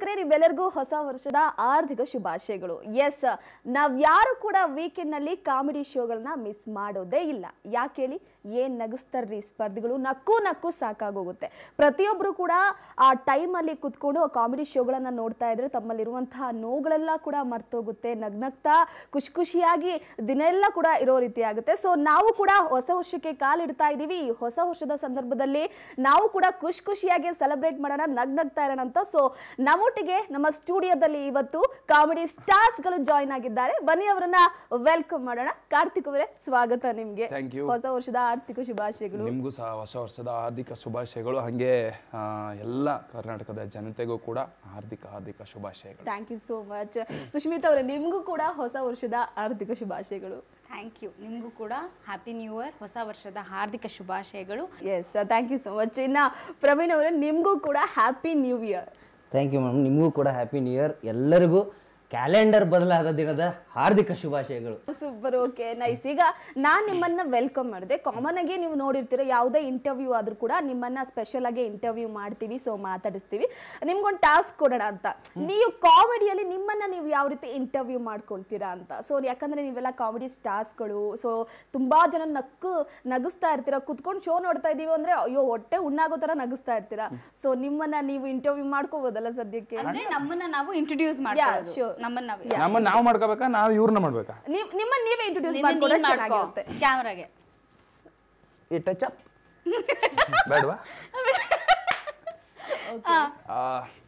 ವೀಕ್ಷಕರೇ ನಿಮ್ಮೆಲ್ಲರಿಗೂ ಹೊಸ ವರ್ಷದ ಆರ್ಥಿಕ ಶುಭಾಶಯಗಳು ಎಸ್ ನಾವ್ ಯಾರು ಕೂಡ ವೀಕೆಂಡ್ ನಲ್ಲಿ ಕಾಮಿಡಿ ಶೋಗಳನ್ನ ಮಿಸ್ ಮಾಡೋದೇ ಇಲ್ಲ ಯಾಕೆ ಹೇಳಿ ಏನ್ ನಗಿಸ್ತಾರ್ರಿ ಸ್ಪರ್ಧಿಗಳು ನಕ್ಕು ನಕ್ಕು ಸಾಕಾಗೋಗುತ್ತೆ ಪ್ರತಿಯೊಬ್ರು ಕೂಡ ಆ ಟೈಮ್ ಅಲ್ಲಿ ಕುತ್ಕೊಂಡು ಆ ಕಾಮಿಡಿ ಶೋಗಳನ್ನ ನೋಡ್ತಾ ಇದ್ರೆ ತಮ್ಮಲ್ಲಿರುವಂತಹ ನೋವುಗಳೆಲ್ಲ ಕೂಡ ಮರ್ತೋಗುತ್ತೆ ನಗ್ನಗ್ತಾ ಖುಷಿ ಖುಷಿಯಾಗಿ ದಿನ ಎಲ್ಲ ಕೂಡ ಇರೋ ರೀತಿ ಆಗುತ್ತೆ ಸೊ ನಾವು ಕೂಡ ಹೊಸ ವರ್ಷಕ್ಕೆ ಕಾಲಿಡ್ತಾ ಇದೀವಿ ಈ ಹೊಸ ವರ್ಷದ ಸಂದರ್ಭದಲ್ಲಿ ನಾವು ಕೂಡ ಖುಷಿ ಖುಷಿಯಾಗಿ ಸೆಲೆಬ್ರೇಟ್ ಮಾಡೋಣ ನಗ್ ನಗ್ತಾ ಇರೋಣ ಅಂತ ಸೊ ನಮ್ಮೊಟ್ಟಿಗೆ ನಮ್ಮ ಸ್ಟುಡಿಯೋದಲ್ಲಿ ಇವತ್ತು ಕಾಮಿಡಿ ಸ್ಟಾರ್ಸ್ ಗಳು ಜಾಯ್ನ್ ಆಗಿದ್ದಾರೆ ಬನ್ನಿ ಅವರನ್ನ ವೆಲ್ಕಮ್ ಮಾಡೋಣ ಕಾರ್ತಿಕ್ ಅವರೇ ಸ್ವಾಗತ ನಿಮ್ಗೆ Thank you. ಹೊಸ ವರ್ಷದ ಆರ್ಥಿಕ ಶುಭಾಶಯಗಳು ನಿಮಗೂ ಸಹ ಹೊಸ ವರ್ಷದ ಹಾರ್ದಿಕ ಶುಭಾಶಯಗಳು ಹಾಗೆ ಆ, ಎಲ್ಲ ಕರ್ನಾಟಕದ ಜನತೆಗೂ ಕೂಡ ಹಾರ್ದಿಕ ಹಾರ್ದಿಕ ಶುಭಾಶಯಗಳು thank you so much Sushmita ಅವರೇ ನಿಮ್ಗೂ ಕೂಡ ಹೊಸ ವರ್ಷದ ಆರ್ಥಿಕ ಶುಭಾಶಯಗಳು ಥ್ಯಾಂಕ್ ಯು ನಿಮಗೂ ಕೂಡ ಹ್ಯಾಪಿ ನ್ಯೂ ಇಯರ್ ಹೊಸ ವರ್ಷದ ಹಾರ್ದಿಕ ಶುಭಾಶಯಗಳು yes thank you so much ಇನ್ನ ಪ್ರವೀಣ್ ಅವರೇ ನಿಮ್ಗೂ ಕೂಡ happy new year thank you ma'am ನಿಮಗೂ ಕೂಡ ಹ್ಯಾಪಿ ನ್ಯೂ ಇಯರ್ ಎಲ್ಲರಿಗೂ ಕ್ಯಾಲೆಂಡರ್ ಬದಲಾದ ದಿನದ ಹಾರ್ದಿಕ ಶುಭಾಶಯಗಳು ಸೂಪರ್ ಓಕೆ ನೈಸ್ ಈಗ ನಾನ್ ನಿಮ್ಮನ್ನ ವೆಲ್ಕಮ್ ಮಾಡಿದೆ ಕಾಮನ್ ಆಗಿ ನೀವು ನೋಡಿರ್ತೀರ ಯಾವುದೇ ಇಂಟರ್ವ್ಯೂ ಆದ್ರೂ ಕೂಡ ನಿಮ್ಮನ್ನ ಸ್ಪೆಷಲ್ ಆಗಿ ಇಂಟರ್ವ್ಯೂ ಮಾಡ್ತೀವಿ ಸೊ ಮಾತಾಡಿಸ್ತೀವಿ ನಿಮ್ಗೊಂದು ಟಾಸ್ಕ್ ಕೊಡೋಣ ಅಂತ ನೀವು ಕಾಮಿಡಿಯಲ್ಲಿ ನಿಮ್ಮನ್ನ ನೀವು ಯಾವ ರೀತಿ ಇಂಟರ್ವ್ಯೂ ಮಾಡ್ಕೊಳ್ತೀರಾ ಅಂತ ಸೊ ಯಾಕಂದ್ರೆ ನೀವೆಲ್ಲ ಕಾಮಿಡಿ ಸ್ಟಾರ್ಸ್ಗಳು ಸೊ ತುಂಬಾ ಜನ ನಕ್ಕು ನಗಿಸ್ತಾ ಇರ್ತೀರಾ ಕುತ್ಕೊಂಡು ಶೋ ನೋಡ್ತಾ ಇದೀವಿ ಅಂದ್ರೆ ಅಯ್ಯೋ ಹೊಟ್ಟೆ ಉಣ್ಣಾಗೋ ತರ ನಗಿಸ್ತಾ ಇರ್ತೀರಾ ಸೊ ನಿಮ್ಮನ್ನ ನೀವು ಇಂಟರ್ವ್ಯೂ ಮಾಡ್ಕೋಬೋದಲ್ಲ ಸದ್ಯಕ್ಕೆ ಅಂದ್ರೆ ನಮ್ಮನ್ನ ನಾವು ಇಂಟ್ರೊಡ್ಯೂಸ್ Yeah, ಮಾಡ್ಕೊಳ್ಳೋದು sure. ನಮ್ಮನ್ನ ನಾವು ನಮ್ಮ ನಾವು ಮಾಡ್ಕೋಬೇಕಾ ನಾವು ಇವ್ರನ್ನ ಮಾಡ್ಬೇಕಾ ನೀವ್ ನಿಮ್ಮನ್ನ ನೀವೇ ಇಂಟ್ರೊಡ್ಯೂಸ್ ಮಾಡ್ಕೊಂಡ್ರೆ ಚೆನ್ನಾಗಿರುತ್ತೆ ಕ್ಯಾಮ್ರಾಗೆ ಈ ಟಚ್ ಅಪ್ ಬೇಡವಾ ಆ,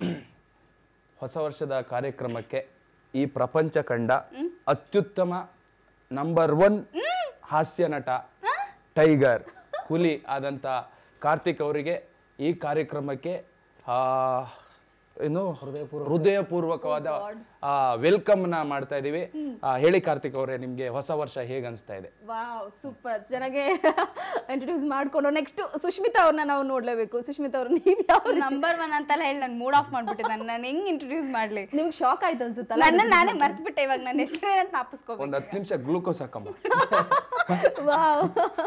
ಹೊಸ ವರ್ಷದ ಕಾರ್ಯಕ್ರಮಕ್ಕೆ ಈ ಪ್ರಪಂಚ ಕಂಡ ಅತ್ಯುತ್ತಮ ನಂಬರ್ ಒನ್ ಹಾಸ್ಯ ನಟ ಟೈಗರ್ ಹುಲಿ ಆದಂತ ಕಾರ್ತಿಕ್ ಅವರಿಗೆ ಈ ಕಾರ್ಯಕ್ರಮಕ್ಕೆ ಆ, ಏನು ಹೃದಯಪೂರ್ವಕವಾದ ವೆಲ್ಕಮ್ ನ ಮಾಡ್ತಾ ಇದೀವಿ ಆ, ಹೇಳಿ ಕಾರ್ತಿಕ್ ಅವರೇ ನಿಮ್ಗೆ ಹೊಸ ವರ್ಷ ಹೇಗ್ ಅನ್ಸ್ತಾ ಇದೆ ವಾವ್ ಸೂಪರ್ ಚೆನ್ನಾಗೆ ಇಂಟ್ರೊಡ್ಯೂಸ್ ಮಾಡ್ಕೊಂಡು ನೆಕ್ಸ್ಟ್ ಸುಷ್ಮಿತಾ ಅವ್ರನ್ನ ನಾವು ನೋಡ್ಲೇಬೇಕು ಸುಷ್ಮಿತಾ ಅವ್ರ ನೀವ್ ಯಾವ ನಂಬರ್ ಒನ್ ಅಂತೆಲ್ಲ ಹೇಳಿ ನಾನು ಮೂಡ್ ಆಫ್ ಮಾಡ್ಬಿಟ್ಟಿದ್ದೆ ನಾನು ಹೆಂಗ್ ಇಂಟ್ರೊಡ್ಯೂಸ್ ಮಾಡ್ಲಿ ನಿಮ್ಗೆ ಶಾಕ್ ಆಯ್ತು ಅನ್ಸುತ್ತಲ್ಲ ನನ್ನ ನಾನೇ ಮರ್ತ್ಬಿಟ್ಟೆ ಇವಾಗ ನನ್ನ ಹೆಸರೇನಂತ ತಾಪಿಸ್ಕೋಬೇಕು ಒಂದ್ ಹತ್ತು ನಿಮಿಷ ಗ್ಲೂಕೋಸ್ ಹಾಕಮ್ಮ ವಾವ್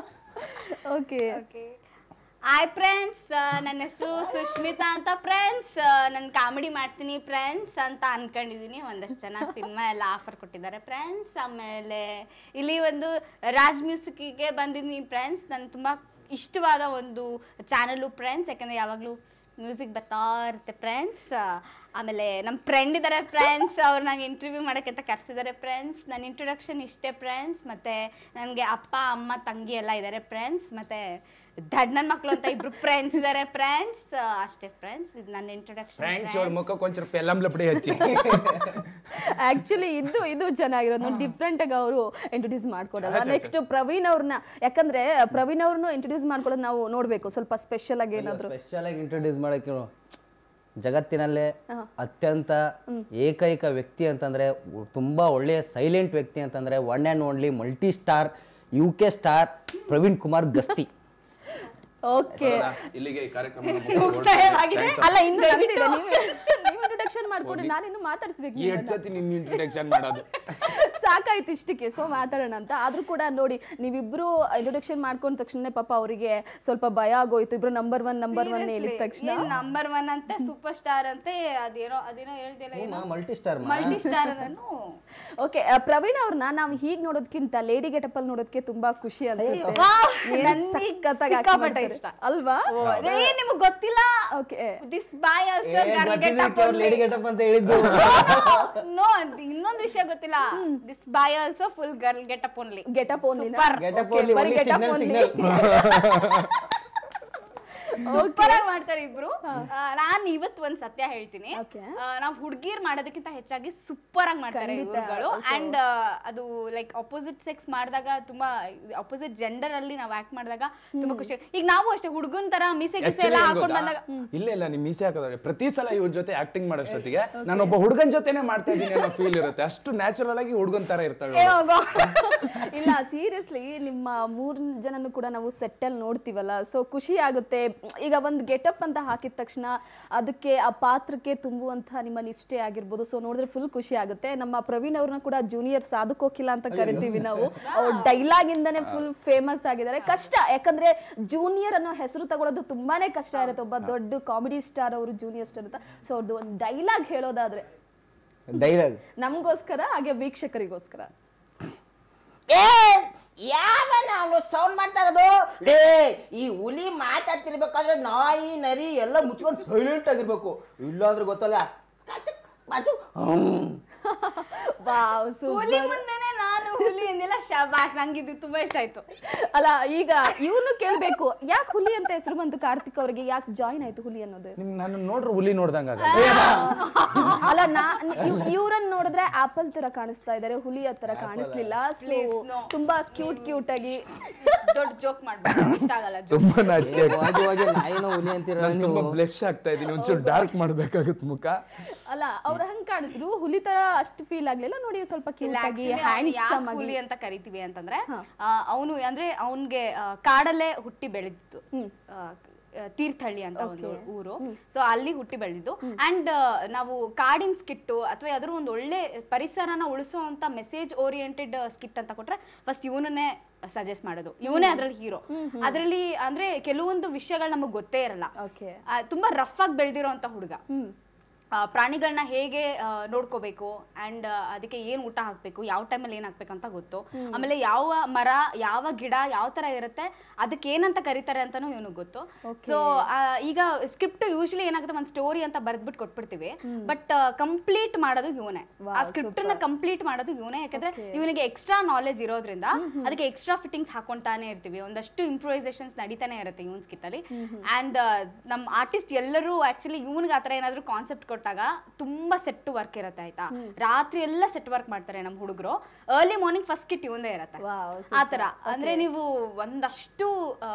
ಓಕೆ ಹಾಯ್ ಫ್ರೆಂಡ್ಸ್ ನನ್ನ ಹೆಸರು ಸುಷ್ಮಿತಾ ಅಂತ ಫ್ರೆಂಡ್ಸ್ ನಾನು ಕಾಮಿಡಿ ಮಾಡ್ತೀನಿ ಫ್ರೆಂಡ್ಸ್ ಅಂತ ಅನ್ಕೊಂಡಿದ್ದೀನಿ ಒಂದಷ್ಟು ಜನ ಸಿನಿಮಾ ಎಲ್ಲ ಆಫರ್ ಕೊಟ್ಟಿದ್ದಾರೆ ಫ್ರೆಂಡ್ಸ್ ಆಮೇಲೆ ಇಲ್ಲಿ ಒಂದು ರಾಜ್ ಮ್ಯೂಸಿಕ್ಗೆ ಬಂದಿದ್ದೀನಿ ಫ್ರೆಂಡ್ಸ್ ನನ್ನ ತುಂಬ ಇಷ್ಟವಾದ ಒಂದು ಚಾನಲು ಫ್ರೆಂಡ್ಸ್ ಯಾಕಂದರೆ ಯಾವಾಗಲೂ ಮ್ಯೂಸಿಕ್ ಬರ್ತಾ ಇರುತ್ತೆ ಫ್ರೆಂಡ್ಸ್ ಆಮೇಲೆ ನಮ್ಮ ಫ್ರೆಂಡ್ ಇದ್ದಾರೆ ಫ್ರೆಂಡ್ಸ್ ಅವ್ರು ನಂಗೆ ಇಂಟರ್ವ್ಯೂ ಮಾಡೋಕ್ಕೆ ಅಂತ ಕರೆಸಿದ್ದಾರೆ ಫ್ರೆಂಡ್ಸ್ ನನ್ನ ಇಂಟ್ರೊಡಕ್ಷನ್ ಇಷ್ಟೇ ಫ್ರೆಂಡ್ಸ್ ಮತ್ತು ನನಗೆ ಅಪ್ಪ ಅಮ್ಮ ತಂಗಿ ಎಲ್ಲ ಇದ್ದಾರೆ ಫ್ರೆಂಡ್ಸ್ ಮತ್ತು ದಡ್ ನನ್ನ ಮಕ್ಕಳು ಅಂತ ಇಬ್ರು ಫ್ರೆಂಡ್ಸ್ ಇದ್ದಾರೆ ಫ್ರೆಂಡ್ಸ್ ಅಷ್ಟೇ ಫ್ರೆಂಡ್ಸ್ ಇದು ನನ್ನ ಇಂಟ್ರೊಡಕ್ಷನ್ ಫ್ರೆಂಡ್ಸ್ ಅವ್ರ ಮುಖಕ್ಕೆ ಒಂಚೂರು ಪೆಲ್ಲಂ ಲಪಡಿ ಹಚ್ಚಿ ಆಕ್ಚುಲಿ ಇದು ಇದು ಚೆನ್ನಾಗಿರೋದು ಡಿಫ್ರೆಂಟ್ ಆಗಿ ಅವರು ಇಂಟ್ರೊಡ್ಯೂಸ್ ಮಾಡ್ಕೊಡಲ್ಲ ನೆಕ್ಸ್ಟ್ ಪ್ರವೀಣ್ ಅವ್ರನ್ನ ಯಾಕಂದ್ರೆ ಪ್ರವೀಣ್ ಅವ್ರನ್ನು ಇಂಟ್ರೊಡ್ಯೂಸ್ ಮಾಡ್ಕೊಳ್ಳೋದು ನಾವು ನೋಡ್ಬೇಕು ಸ್ವಲ್ಪ ಸ್ಪೆಷಲ್ ಆಗಿ ಏನಾದ್ರು ಸ್ಪೆಷಲ್ ಆಗಿ ಇಂಟ್ರೊಡ್ಯೂಸ್ ಮಾಡಕ್ಕೆ ಜಗತ್ತಿನಲ್ಲೇ ಅತ್ಯಂತ ಏಕೈಕ ವ್ಯಕ್ತಿ ಅಂತಂದ್ರೆ ಉ- ತುಂಬಾ ಒಳ್ಳೆಯ ಸೈಲೆಂಟ್ ವ್ಯಕ್ತಿ ಅಂತಂದ್ರೆ one and only multi star U K star Praveen Kumar Gasti okay ಇಲ್ಲಿಗೆ ಈ ಕಾರ್ಯಕ್ರಮ ಅಲ್ಲ ಇನ್ನು ನಡೀತಿದೆ ನೀವು ನೀವು ಇಂಟ್ರೊಡಕ್ಷನ್ ಮಾಡ್ಕೊಂಡು ನಾನಿನ್ನು ಮಾತಾಡಿಸ್ಬೇಕು ಈ ಎರಡ್ ಸತಿ ನಿಮ್ ಇಂಟ್ರೊಡಕ್ಷನ್ ಮಾಡೋದು ಸಾಕಾಯ್ತು ಇಷ್ಟಕ್ಕೆ ಸೊ ಮಾತಾಡೋಣ ಅಂತ ಆದ್ರೂ ಕೂಡ ನೋಡಿ ನೀವಿಬ್ರು ಇಂಟ್ರೊಡಕ್ಷನ್ ಮಾಡ್ಕೊಂಡ ತಕ್ಷಣ ಪಾಪ ಅವರಿಗೆ ಸ್ವಲ್ಪ ಭಯ ಆಗೋಯ್ತು ಇಬ್ರು ನಂಬರ್ ಒನ್ ನಂಬರ್ ಒನ್ ಹೇಳಿದ ತಕ್ಷಣ ನಂಬರ್ ಒನ್ ಅಂತೆ ಸೂಪರ್ ಸ್ಟಾರ್ ಅಂತೆ ಅದೇನೋ ಅದೇನೋ ಹೇಳ್ದಿಲ್ಲ ಏನೋ ಮಲ್ಟಿ ಸ್ಟಾರ್ ಮಲ್ಟಿ ಸ್ಟಾರ್ ಅದನ್ನು ಓಕೆ ಪ್ರವೀಣ್ ಅವ್ರನ್ನ ನಾವು ಹೀಗ್ ನೋಡೋದಕ್ಕಿಂತ ಲೇಡಿ ಗೆಟಪ್ ಅಲ್ಲಿ ನೋಡೋದಕ್ಕೆ ತುಂಬಾ ಖುಷಿ ಅನ್ಸುತ್ತೆ ಏನ್ ನನ್ಗೆ ಸಖತ್ತಾಗಿ act ಸಿಕ್ಕಾಪಟ್ಟೆ ಮಾಡ್ತಾರೆ. ಇಷ್ಟ. ಅಲ್ವಾ ಏ ನಿಮಗೆ ಗೊತ್ತಿಲ್ಲ okay this boy also lady getup ಅಂತ ಹೇಳಿದ್ದು ನೋ ಇನ್ನೊಂದು ವಿಷಯ ಗೊತ್ತಿಲ್ಲ this boy also full girl getup only getup only getup only ಬರೀ only getup signal only. Signal super ಆಗಿ ಮಾಡ್ತಾರೆ ಇಬ್ರು ನಾನು ಇವತ್ತು ಒಂದ್ ಸತ್ಯ ಹೇಳ್ತೀನಿ Okay. ನಾವು ಹುಡುಗಿರ್ ಮಾಡೋದಕ್ಕಿಂತ ಹೆಚ್ಚಾಗಿ ಸೂಪರ್ ಆಗಿ ಮಾಡ್ತಾರೆ ಖಂಡಿತ. ಇವ್ರುಗಳು So- ಅಂಡ್ ಅದು ಲೈಕ್ ಅಪೋಸಿಟ್ ಸೆಕ್ಸ್ ಮಾಡಿದಾಗ ತುಂಬಾ ಅಪೋಸಿಟ್ ಜೆಂಡರ್ ಅಲ್ಲಿ ನಾವು ಆಕ್ಟ್ ಮಾಡಿದಾಗ ತುಂಬಾ ಖುಷಿ ಈಗ ನಾವು ಅಷ್ಟೇ ಹುಡುಗನ್ ತರ ಮೀಸೆ ಗೀಸೆ ಎಲ್ಲ ಹಾಕೊಂಡ್ ಬಂದಾಗ ಇಲ್ಲ ಇಲ್ಲ ನಿಮ್ ಮೀಸೆ ಹಾಕೋದ್ರೆ ಪ್ರತಿ ಸಲ ಇವ್ರ ಜೊತೆ ಆಕ್ಟಿಂಗ್ ಮಾಡೋಷ್ಟೊತ್ತಿಗೆ ನಾನೊಬ್ಬ ಹುಡುಗನ್ ಜೊತೆನೆ ಮಾಡ್ತಾ ಇದ್ದೀನಿ ಅನ್ನೋ ಫೀಲ್ ಇರುತ್ತೆ ಅಷ್ಟು ನ್ಯಾಚುರಲ್ ಆಗಿ ಹುಡುಗನ್ ತರ ಇರ್ತಾಳೆ ಏ ಹೋಗೋ. ಇಲ್ಲ ಸೀರಿಯಸ್ಲಿ ನಿಮ್ಮ ಮೂರ್ ಜನನು ಕೂಡ ನಾವು ಸೆಟ್ಟಲ್ ನೋಡ್ತೀವಲ್ಲ ಸೊ ಖುಷಿ ಆಗುತ್ತೆ ಈಗ ಒಂದು ಗೆಟಪ್ ಅಂತ ಹಾಕಿದ ತಕ್ಷಣ ಅದಕ್ಕೆ ಆ ಪಾತ್ರಕ್ಕೆ ತುಂಬುವಂತ ನಿಮ್ಮ ನಿಷ್ಠೆ ಆಗಿರ್ಬೋದು ಸೊ ನೋಡಿದ್ರೆ ಫುಲ್ ಖುಷಿ ಆಗುತ್ತೆ ನಮ್ಮ ಪ್ರವೀಣ್ ಅವ್ರನ್ನ ಕೂಡ ಜೂನಿಯರ್ ಸಾಧುಕೋಕಿಲ್ಲ ಅಂತ ಕರಿತೀವಿ ನಾವು ಅವ್ರ ಡೈಲಾಗ್ ಇಂದಾನೆ ಫುಲ್ ಫೇಮಸ್ ಆಗಿದ್ದಾರೆ ಕಷ್ಟ ಯಾಕಂದ್ರೆ ಜೂನಿಯರ್ ಅನ್ನೋ ಹೆಸರು ತಗೊಳ್ಳೋದು ತುಂಬಾನೇ ಕಷ್ಟ ಇರುತ್ತೆ ಒಬ್ಬ ದೊಡ್ಡ ಕಾಮಿಡಿ ಸ್ಟಾರ್ ಅವರು ಜೂನಿಯರ್ ಸ್ಟಾರ್ ಅಂತ ಸೊ ಅವ್ರದ್ದು ಒಂದು ಡೈಲಾಗ್ ಹೇಳೋದಾದ್ರೆ ಡೈಲಾಗ್ ನಮಗೋಸ್ಕರ ಹಾಗೆ ವೀಕ್ಷಕರಿಗೋಸ್ಕರ ಏ ಯಾವ ನಾವು ಸೌಂಡ್ ಮಾಡ್ತಾ ಇರೋದು ಲೇ ಈ ಹುಲಿ ಮಾತಾಡ್ತಿರ್ಬೇಕಾದ್ರೆ ನಾಯಿ ನರಿ ಎಲ್ಲ ಮುಚ್ಕೊಂಡು ಸೈಲೆಂಟ್ ಆಗಿರ್ಬೇಕು ಇಲ್ಲಾಂದ್ರೆ ಗೊತ್ತಲ್ಲ ಕಾಚು, ಬಾಚು, ಹ್ಮ್. ವಾವ್ ಹುಲಿ ಮುಂದೆನೆ ನಾನು ಹುಲಿ ಎಂದಿಲ್ಲ ಶಬಾಷ್ ನಂಗೆ ಇದು ತುಂಬಾ ಇಷ್ಟ ಆಯ್ತು ಅಲ್ಲ ಈಗ ಇವ್ನು ಕೇಳ್ಬೇಕು ಯಾಕೆ ಹುಲಿ ಅಂತ ಹೆಸರು ಬಂತು ಕಾರ್ತಿಕ್ ಅವರಿಗೆ ಯಾಕೆ ಜಾಯಿನ್ ಆಯ್ತು ಹುಲಿ ಅನ್ನೋದು ನಿಮ್ ನನ್ನ ನೋಡ್ರೆ ಹುಲಿ ನೋಡ್ದಂಗ ಅಲ್ಲ ನಾ ಇವ್ರನ್ನ ನೋಡಿದ್ರೆ ಆಪಲ್ ತರ ಕಾಣಿಸ್ತಾ ಇದಾರೆ ಹುಲಿ ತರ ಕಾಣಿಸ್ಲಿಲ್ಲ ಸೊ Please, no. ತುಂಬಾ ಕ್ಯೂಟ್ ಕ್ಯೂಟ್ ಆಗಿ ದೊಡ್ಡ ಜೋಕ್ ಮಾಡ್ಬೇಕು ಇಷ್ಟ ಆಗಲ್ಲ joke. ತುಂಬಾ ನಾಚಿಕೆ ಹೋಗಿ ಹೋಗಿ ನಾಯಿನೋ ಹುಲಿ ಅಂತೀರ ನಾನು ತುಂಬಾ ಬ್ಲೆಶ್ ಆಗ್ತಾ ಇದೀನಿ ಒಂಚೂರು ಡಾರ್ಕ್ ಮಾಡ್ಬೇಕಾಗುತ್ತೆ ಮುಖ ಅಲ್ಲ ಅವ್ರ ಹಂಗ್ ಕಾಣಿಸಿದ್ರು ಹುಲಿ ತರ ಅಷ್ಟು ಫೀಲ್ ಆಗ್ಲಿಲ್ಲ ನೋಡಿ ಸ್ವಲ್ಪ ಇಲ್ಲ, ಕ್ಯೂಟ್ ಆಗಿ actually ಅವ್ನು ಯಾಕ್ ಹ್ಯಾಂಡ್ಸಮ್ ಆಗಿ ಹುಲಿ ಅಂತ ಕರಿತೀವಿ ಅಂತಂದ್ರೆ ಅವನು ಅಂದ್ರೆ ಅವನ್ಗೆ ಆ, ಕಾಡಲ್ಲೇ ಹುಟ್ಟಿ ಬೆಳೆದಿದ್ದು ಆ, ಆ, ತೀರ್ಥಹಳ್ಳಿ ಅಂತ ಒಂದು ಊರು ಸೊ ಅಲ್ಲಿ ಹುಟ್ಟಿ ಬೆಳೆದಿದ್ದು ಅಂಡ್ ನಾವು ಕಾಡಿನ ಸ್ಕಿಟ್ಟು ಅಥವಾ ಯಾವ್ದಾದ್ರು ಒಂದು ಒಳ್ಳೆ ಪರಿಸರನ ಉಳಿಸುವಂತ ಮೆಸೇಜ್ ಓರಿಯೆಂಟೆಡ್ ಸ್ಕಿಟ್ ಅಂತ ಕೊಟ್ರೆ ಫಸ್ಟ್ ಇವನನ್ನೇ ಸಜೆಸ್ಟ್ ಮಾಡೋದು ಇವನೇ ಅದ್ರಲ್ಲಿ ಹೀರೋ ಅದ್ರಲ್ಲಿ ಅಂದ್ರೆ ಕೆಲವೊಂದು ವಿಷಯಗಳು ನಮಗೆ ಗೊತ್ತೇ ಇರಲ್ಲ ಓಕೆ ಆ, ತುಂಬಾ ರಫ್ ಆಗಿ ಬೆಳೆದಿರೋಂಥ ಹುಡುಗ ಆ, ಪ್ರಾಣಿಗಳನ್ನ ಹೇಗೆ ಆ, ನೋಡ್ಕೋಬೇಕು ಅಂಡ್ ಅದಕ್ಕೆ ಏನ್ ಊಟ ಹಾಕ್ಬೇಕು ಯಾವ ಟೈಮಲ್ಲಿ ಏನ್ ಹಾಕ್ಬೇಕು ಅಂತ ಗೊತ್ತು ಆಮೇಲೆ ಯಾವ ಮರ ಯಾವ ಗಿಡ ಯಾವ ತರ ಇರುತ್ತೆ ಅದಕ್ಕೆ ಏನಂತ ಕರೀತಾರೆ ಅಂತಾನು ಇವನಿಗೆ ಗೊತ್ತು ಸೊ ಈಗ ಸ್ಕ್ರಿಪ್ಟ್ ಯೂಶಲಿ ಏನಾಗುತ್ತೆ ಒಂದು ಸ್ಟೋರಿ ಅಂತ ಬರ್ದ್ಬಿಟ್ಟು ಕೊಟ್ಬಿಡ್ತೀವಿ ಬಟ್ ಕಂಪ್ಲೀಟ್ ಮಾಡೋದು ಇವನೇ ಆ ಸ್ಕ್ರಿಪ್ಟ್ ನ ಕಂಪ್ಲೀಟ್ ಮಾಡೋದು ಇವನೇ ಯಾಕಂದ್ರೆ ಇವನಿಗೆ ಎಕ್ಸ್ಟ್ರಾ ನಾಲೆಜ್ ಇರೋದ್ರಿಂದ ಅದಕ್ಕೆ ಎಕ್ಸ್ಟ್ರಾ ಫಿಟ್ಟಿಂಗ್ಸ್ ಹಾಕೊಂತಾನೆ ಇರ್ತೀವಿ ಒಂದಷ್ಟು ಇಂಪ್ರೂವೈಸೇಷನ್ಸ್ ನಡೀತಾನೆ ಇರುತ್ತೆ ಇವನ್ ಸ್ಕಿಟ್ ಅಲ್ಲಿ ಅಂಡ್ ನಮ್ಮ ಆರ್ಟಿಸ್ಟ್ ಎಲ್ಲರೂ ಆಕ್ಚುಲಿ ಇವನ್ಗೆ ಆತರ ಏನಾದ್ರು ಕಾನ್ಸೆಪ್ಟ್ ಕೊಟ್ಟಾಗ ತುಂಬಾ ಸೆಟ್ ವರ್ಕ್ ಇರುತ್ತೆ ಆಯ್ತಾ ರಾತ್ರಿ ಎಲ್ಲ ಸೆಟ್ ವರ್ಕ್ ಮಾಡ್ತಾರೆ ನಮ್ಮ ಹುಡುಗರು ಅರ್ಲಿ ಮಾರ್ನಿಂಗ್ ಫಸ್ಟ್ ಕಿಟ್ ಇವಂದೇ ಇರುತ್ತೆ Wow, ಆತರ ಅಂದ್ರೆ ನೀವು ಒಂದಷ್ಟು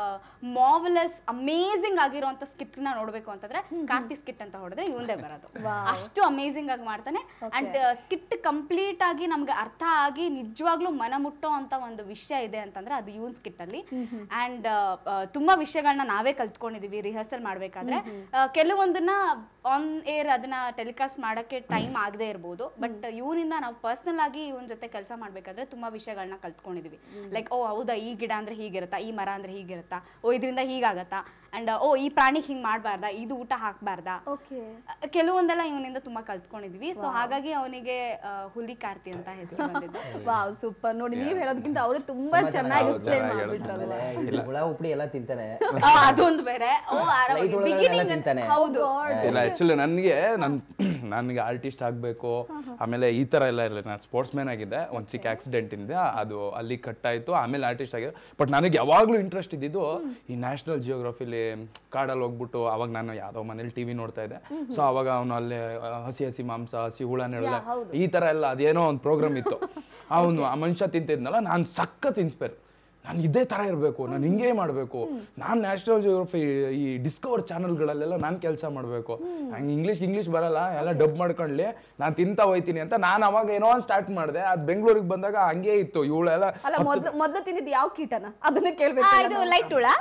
ಮಾವಲಸ್ ಅಮೇಸಿಂಗ್ ಆಗಿರುವಂತ ಸ್ಕಿಟ್ ನ ನೋಡ್ಬೇಕು ಅಂತಂದ್ರೆ ಕಾರ್ತಿ ಸ್ಕಿಟ್ ಅಂತ ಹೊಡೆದ್ರೆ ಇವಂದೇ ಬರೋದು ಅಷ್ಟು ಅಮೇಸಿಂಗ್ ಆಗಿ ಮಾಡ್ತಾನೆ ಅಂಡ್ ಸ್ಕಿಟ್ ಕಂಪ್ಲೀಟ್ ಆಗಿ ನಮ್ಗೆ ಅರ್ಥ ಆಗಿ ನಿಜವಾಗ್ಲೂ ಮನ ಮುಟ್ಟೋ ಅಂತ ಒಂದು ವಿಷಯ ಇದೆ ಅಂತಂದ್ರೆ ಅದು ಯೂನ್ ಸ್ಕಿಟ್ ಅಲ್ಲಿ ಅಂಡ್ ತುಂಬಾ ವಿಷಯಗಳನ್ನ ನಾವೇ ಕಲ್ತ್ಕೊಂಡಿದೀವಿ ರಿಹರ್ಸಲ್ ಮಾಡ್ಬೇಕಾದ್ರೆ ಆ, ಕೆಲವೊಂದನ್ನ ಆನ್ ಏರ್ ಅದನ್ನ ಟೆಲಿಕಾಸ್ಟ್ ಮಾಡಕ್ಕೆ ಟೈಮ್ ಆಗದೆ ಇರ್ಬೋದು ಬಟ್ ಇವನಿಂದ ನಾವು ಪರ್ಸನಲ್ ಆಗಿ ಇವನ್ ಜೊತೆ ಕೆಲಸ ಮಾಡ್ಬೇಕಾದ್ರೆ ತುಂಬಾ ವಿಷಯಗಳನ್ನ ಕಲ್ತ್ಕೊಂಡಿದೀವಿ ಲೈಕ್ ಓ ಹೌದಾ ಈ ಗಿಡ ಅಂದ್ರೆ ಹೀಗಿರುತ್ತಾ ಈ ಮರ ಅಂದ್ರೆ ಹೀಗಿರುತ್ತಾ ಓ ಇದರಿಂದ ಹೀಗಾಗತ್ತಾ ಅಂಡ್ ಓ ಈ ಪ್ರಾಣಿಗೆ ಹಿಂಗ್ ಮಾಡ್ಬಾರ್ದಾ ಇದು ಊಟ ಹಾಕ್ಬಾರ್ದಾ ಓಕೆ ಅಹ್, ಕೆಲವೊಂದೆಲ್ಲ ಇವನಿಂದ ತುಂಬಾ ಕಲ್ತ್ಕೊಂಡಿದ್ವಿ ಸೊ ಹಾಗಾಗಿ ಅವನಿಗೆ ಹುಲಿ ಕಾರ್ತಿ ಅಂತ ಹೆಸರು ಬಂದಿದ್ದು ವಾವ್ ಸೂಪರ್ ನೋಡಿ ನೀವ್ ಹೇಳೋದಕ್ಕಿಂತ ಅವರು ತುಂಬಾ ಚೆನ್ನಾಗಿ ಎಕ್ಸ್ಪ್ಲೇನ್ ಮಾಡ್ಬಿಟ್ರಲ್ವಾ ಆಮೇಲೆ ಹುಳ ಉಪ್ಪಡಿ ಎಲ್ಲ ತಿಂತಾನೆ ಆ, ಅದೊಂದು ಬೇರೆ ಓ Light ಒಳಗಡೆ ಎಲ್ಲ ಬಿಗಿನಿಂಗ್ ತಿಂತಾನೆ. ಹೌದು ಇಲ್ಲ ಆಕ್ಚುಲಿ ನನಗೆ ನನ್ ನನಗೆ ಆರ್ಟಿಸ್ಟ್ ಆಗಬೇಕು ಆಮೇಲೆ ಈ ಥರ ಎಲ್ಲ ಇರಲಿಲ್ಲ ನಾನು ಸ್ಪೋರ್ಟ್ಸ್ ಮ್ಯಾನ್ ಆಗಿದ್ದೆ ಒಂದು ಚಿಕ್ಕ ಆಕ್ಸಿಡೆಂಟ್ ಇಂದ ಅದು ಅಲ್ಲಿ ಕಟ್ ಆಯ್ತು ಆಮೇಲೆ ಆರ್ಟಿಸ್ಟ್ ಆಗಿದೆ ಬಟ್ ನನಗೆ ಯಾವಾಗಲೂ ಇಂಟ್ರೆಸ್ಟ್ ಇದ್ದಿದ್ದು ಈ ನ್ಯಾಷನಲ್ ಜಿಯೋಗ್ರಫಿಲಿ ಕಾಡಲ್ಲಿ ಹೋಗ್ಬಿಟ್ಟು ಅವಾಗ ನಾನು ಯಾವುದೋ ಮನೇಲಿ ಟಿವಿ ನೋಡ್ತಾ ಇದ್ದೆ ಸೊ ಅವಾಗ ಅವನು ಅಲ್ಲೇ ಆ, ಹಸಿ ಹಸಿ ಮಾಂಸ ಹಸಿ ಹುಳ ನೆರಳೆ ಈ ಥರ ಎಲ್ಲ ಅದೇನೋ ಒಂದು ಪ್ರೋಗ್ರಾಮ್ ಇತ್ತು ಅವನು ಆ ಮನುಷ್ಯ ತಿಂತಿದ್ನಲ್ಲ ನಾನು ಸಖತ್ ಇನ್ಸ್ಪೈರ್ ನಾನು ಇದೇ ಥರ ಇರಬೇಕು ನಾನು ಹಿಂಗೆ ಮಾಡಬೇಕು ನಾನು ನ್ಯಾಷನಲ್ ಜಿಯೋಗ್ರಫಿ ಈ ಡಿಸ್ಕವರ್ ಚಾನಲ್ಗಳಲ್ಲೆಲ್ಲ ನಾನು ಕೆಲಸ ಮಾಡಬೇಕು ನಂಗೆ ಇಂಗ್ಲೀಷ್ ಇಂಗ್ಲೀಷ್ ಬರಲ್ಲ ಎಲ್ಲ ಡಬ್ ಮಾಡ್ಕೊಳ್ಳಿ ನಾನು ತಿಂತಾ ಹೋಯ್ತೀನಿ ಅಂತ ನಾನು ಅವಾಗ ಏನೋ ಸ್ಟಾರ್ಟ್ ಮಾಡಿದೆ ಅದು ಬೆಂಗಳೂರಿಗೆ ಬಂದಾಗ ಹಂಗೆ ಇತ್ತು ಇವಳೆಲ್ಲ ಅಲ್ಲ ಮೊದ್ಲು ಮೊದ್ಲು ತಿಂದಿದ್ದು ಯಾವ ಕೀಟನ ಅದನ್ನ ಆ, ಕೇಳ್ಬೇಕು ಇದು ಲೈಟ್ ಹುಳ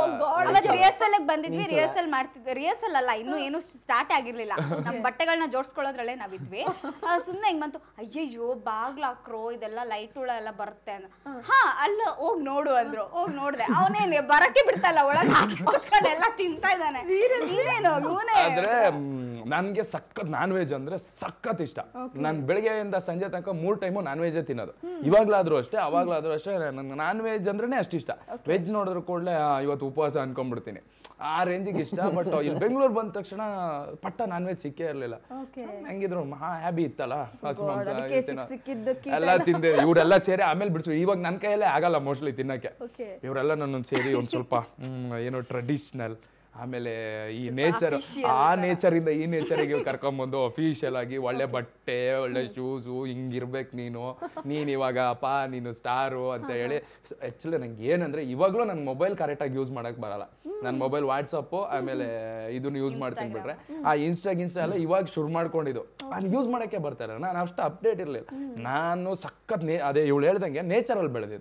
ರಿಹರ್ಸಲ್ ಬಂದಿದ್ವಿ ರಿಹರ್ಸಲ್ ಮಾಡ್ತಿದ್ವಿ ರಿಹರ್ಸಲ್ ಅಲ್ಲ ಇನ್ನು ಏನು ಸ್ಟಾರ್ಟ್ ಆಗಿರ್ಲಿಲ್ಲ ನಮ್ ಬಟ್ಟೆಗಳನ್ನ ಜೋಡಿಸ್ಕೊಳ್ಳೋದ್ರಲ್ಲೇ ನಾವಿದ್ವಿ ಆ, ಸುಮ್ನೆ ಹಿಂಗ್ ಬಂತು ಅಯ್ಯಯ್ಯೋ ಬಾಗ್ಲ ಹಾಕ್ರೋ ಇದೆಲ್ಲ ಲೈಟ್ ಹುಳ ಎಲ್ಲ ಬರುತ್ತೆ ಅಂತ ಹಾ ಅಲ್ಲ ಹೋಗ್ ನೋಡು ಅಂದ್ರು ಹೋಗ್ ನೋಡ್ದೆ ಅವನೇನೆ ಬರಕ್ಕೆ ಬಿಡ್ತಲ್ಲ ಒಳಗೆ ಹಾಕಿ ಕೂತ್ಕೊಂಡು ಎಲ್ಲ ತಿಂತಾ ಇದ್ದಾನೆ ನೀನೇನು ಇವನೇ ಆದ್ರೆ ನನಗೆ ಸಖತ್ ನಾನ್ ವೆಜ್ ಅಂದ್ರೆ ಸಖತ್ ಇಷ್ಟ ನಾನು ಬೆಳಗ್ಗೆಯಿಂದ ಸಂಜೆ ತನಕ ಮೂರ್ ಟೈಮು ನಾನ್ ವೆಜ್ ತಿನ್ನೋದು ಇವಾಗ್ಲಾದ್ರೂ ಅಷ್ಟೇ ಅವಾಗ್ಲಾದ್ರೂ ಅಷ್ಟೇ ನನ್ಗೆ ನಾನ್ ವೆಜ್ ಅಂದ್ರೇನೆ ಅಷ್ಟು ಇಷ್ಟ ವೆಜ್ ನೋಡಿದ್ರು ಕೂಡಲೇ ಇವತ್ತು ಉಪವಾಸ ಅನ್ಕೊಂಡ್ಬಿಡ್ತೀನಿ ಆ ರೇಂಜಿಗೆ ಇಷ್ಟ ಬಟ್ ಇಲ್ಲಿ ಬೆಂಗಳೂರು ಬಂದ ತಕ್ಷಣ ಪಟ್ಟ ನಾನ್ ವೆಜ್ ಸಿಕ್ಕೇ ಇರ್ಲಿಲ್ಲ ಹೆಂಗಿದ್ರು ಮಹಾ ಹ್ಯಾಬಿ ಇತ್ತಲ್ಲ ಹಸು ಮಾಂಸ ಅದಕ್ಕೆ ಇದು ತಿನ್ನೋ- ಸಿಕ್ ಸಿಕ್ಕಿದ್ದು ಕೀಟ ಎಲ್ಲ ತಿಂದೆ ಇವರೆಲ್ಲ ಸೇರಿ ಆಮೇಲೆ ಬಿಡ್ಸ್ವಿ ಇವಾಗ ನನ್ನ ಕೈಯಲ್ಲೇ ಆಗಲ್ಲ ಮೋಸ್ಟ್ಲಿ ತಿನ್ನಕ್ಕೆ ಓಕೆ ಇವರೆಲ್ಲ ನನ್ನೊಂದು ಸೇರಿ ಒಂದ್ ಸ್ವಲ್ಪ ಹ್ಮ್, ಏನೋ ಟ್ರೆಡಿಷನಲ್ ಆಮೇಲೆ ಈ ನೇಚರ್ ಆ ನೇಚರ್ ಇಂದ ಈ ನೇಚರಿಗೆ ಕರ್ಕೊಂಬಂದು ಅಫಿಷಿಯಲ್ ಆಗಿ ಒಳ್ಳೆ ಬಟ್ಟೆ ಒಳ್ಳೆ ಶೂಸು ಹಿಂಗಿರ್ಬೇಕು ನೀನು ನೀನ್ ಇವಾಗ ಅಪ್ಪ ನೀನು ಸ್ಟಾರು ಅಂತ ಹೇಳಿ ಆಕ್ಚುಲಿ ನಂಗೆ ಏನಂದ್ರೆ ಇವಾಗ್ಲೂ ನನ್ನ ಮೊಬೈಲ್ ಕರೆಕ್ಟಾಗಿ ಯೂಸ್ ಮಾಡಕ್ ಬರಲ್ಲ ನನ್ನ ಮೊಬೈಲ್ ವಾಟ್ಸಪ್ ಆಮೇಲೆ ಇದನ್ನ ಯೂಸ್ ಮಾಡ್ತೀನಿ ಬಿಟ್ರೆ ಆ ಇನ್ಸ್ಟಾ ಗಿನ್ಸ್ಟಾ ಎಲ್ಲ ಇವಾಗ ಶುರು ಮಾಡ್ಕೊಂಡಿದ್ದು ನಾನು ಯೂಸ್ ಮಾಡಕ್ಕೆ ಬರ್ತಾರೆ ನಾನು ಅಷ್ಟು ಅಪ್ಡೇಟ್ ಇರಲಿಲ್ಲ ನಾನು ಸಖತ್ ನೇ ಅದೇ ಇವಳು ಹೇಳ್ದಂಗೆ ನೇಚರಲ್ಲಿ ಬೆಳೆದಿದ್ದು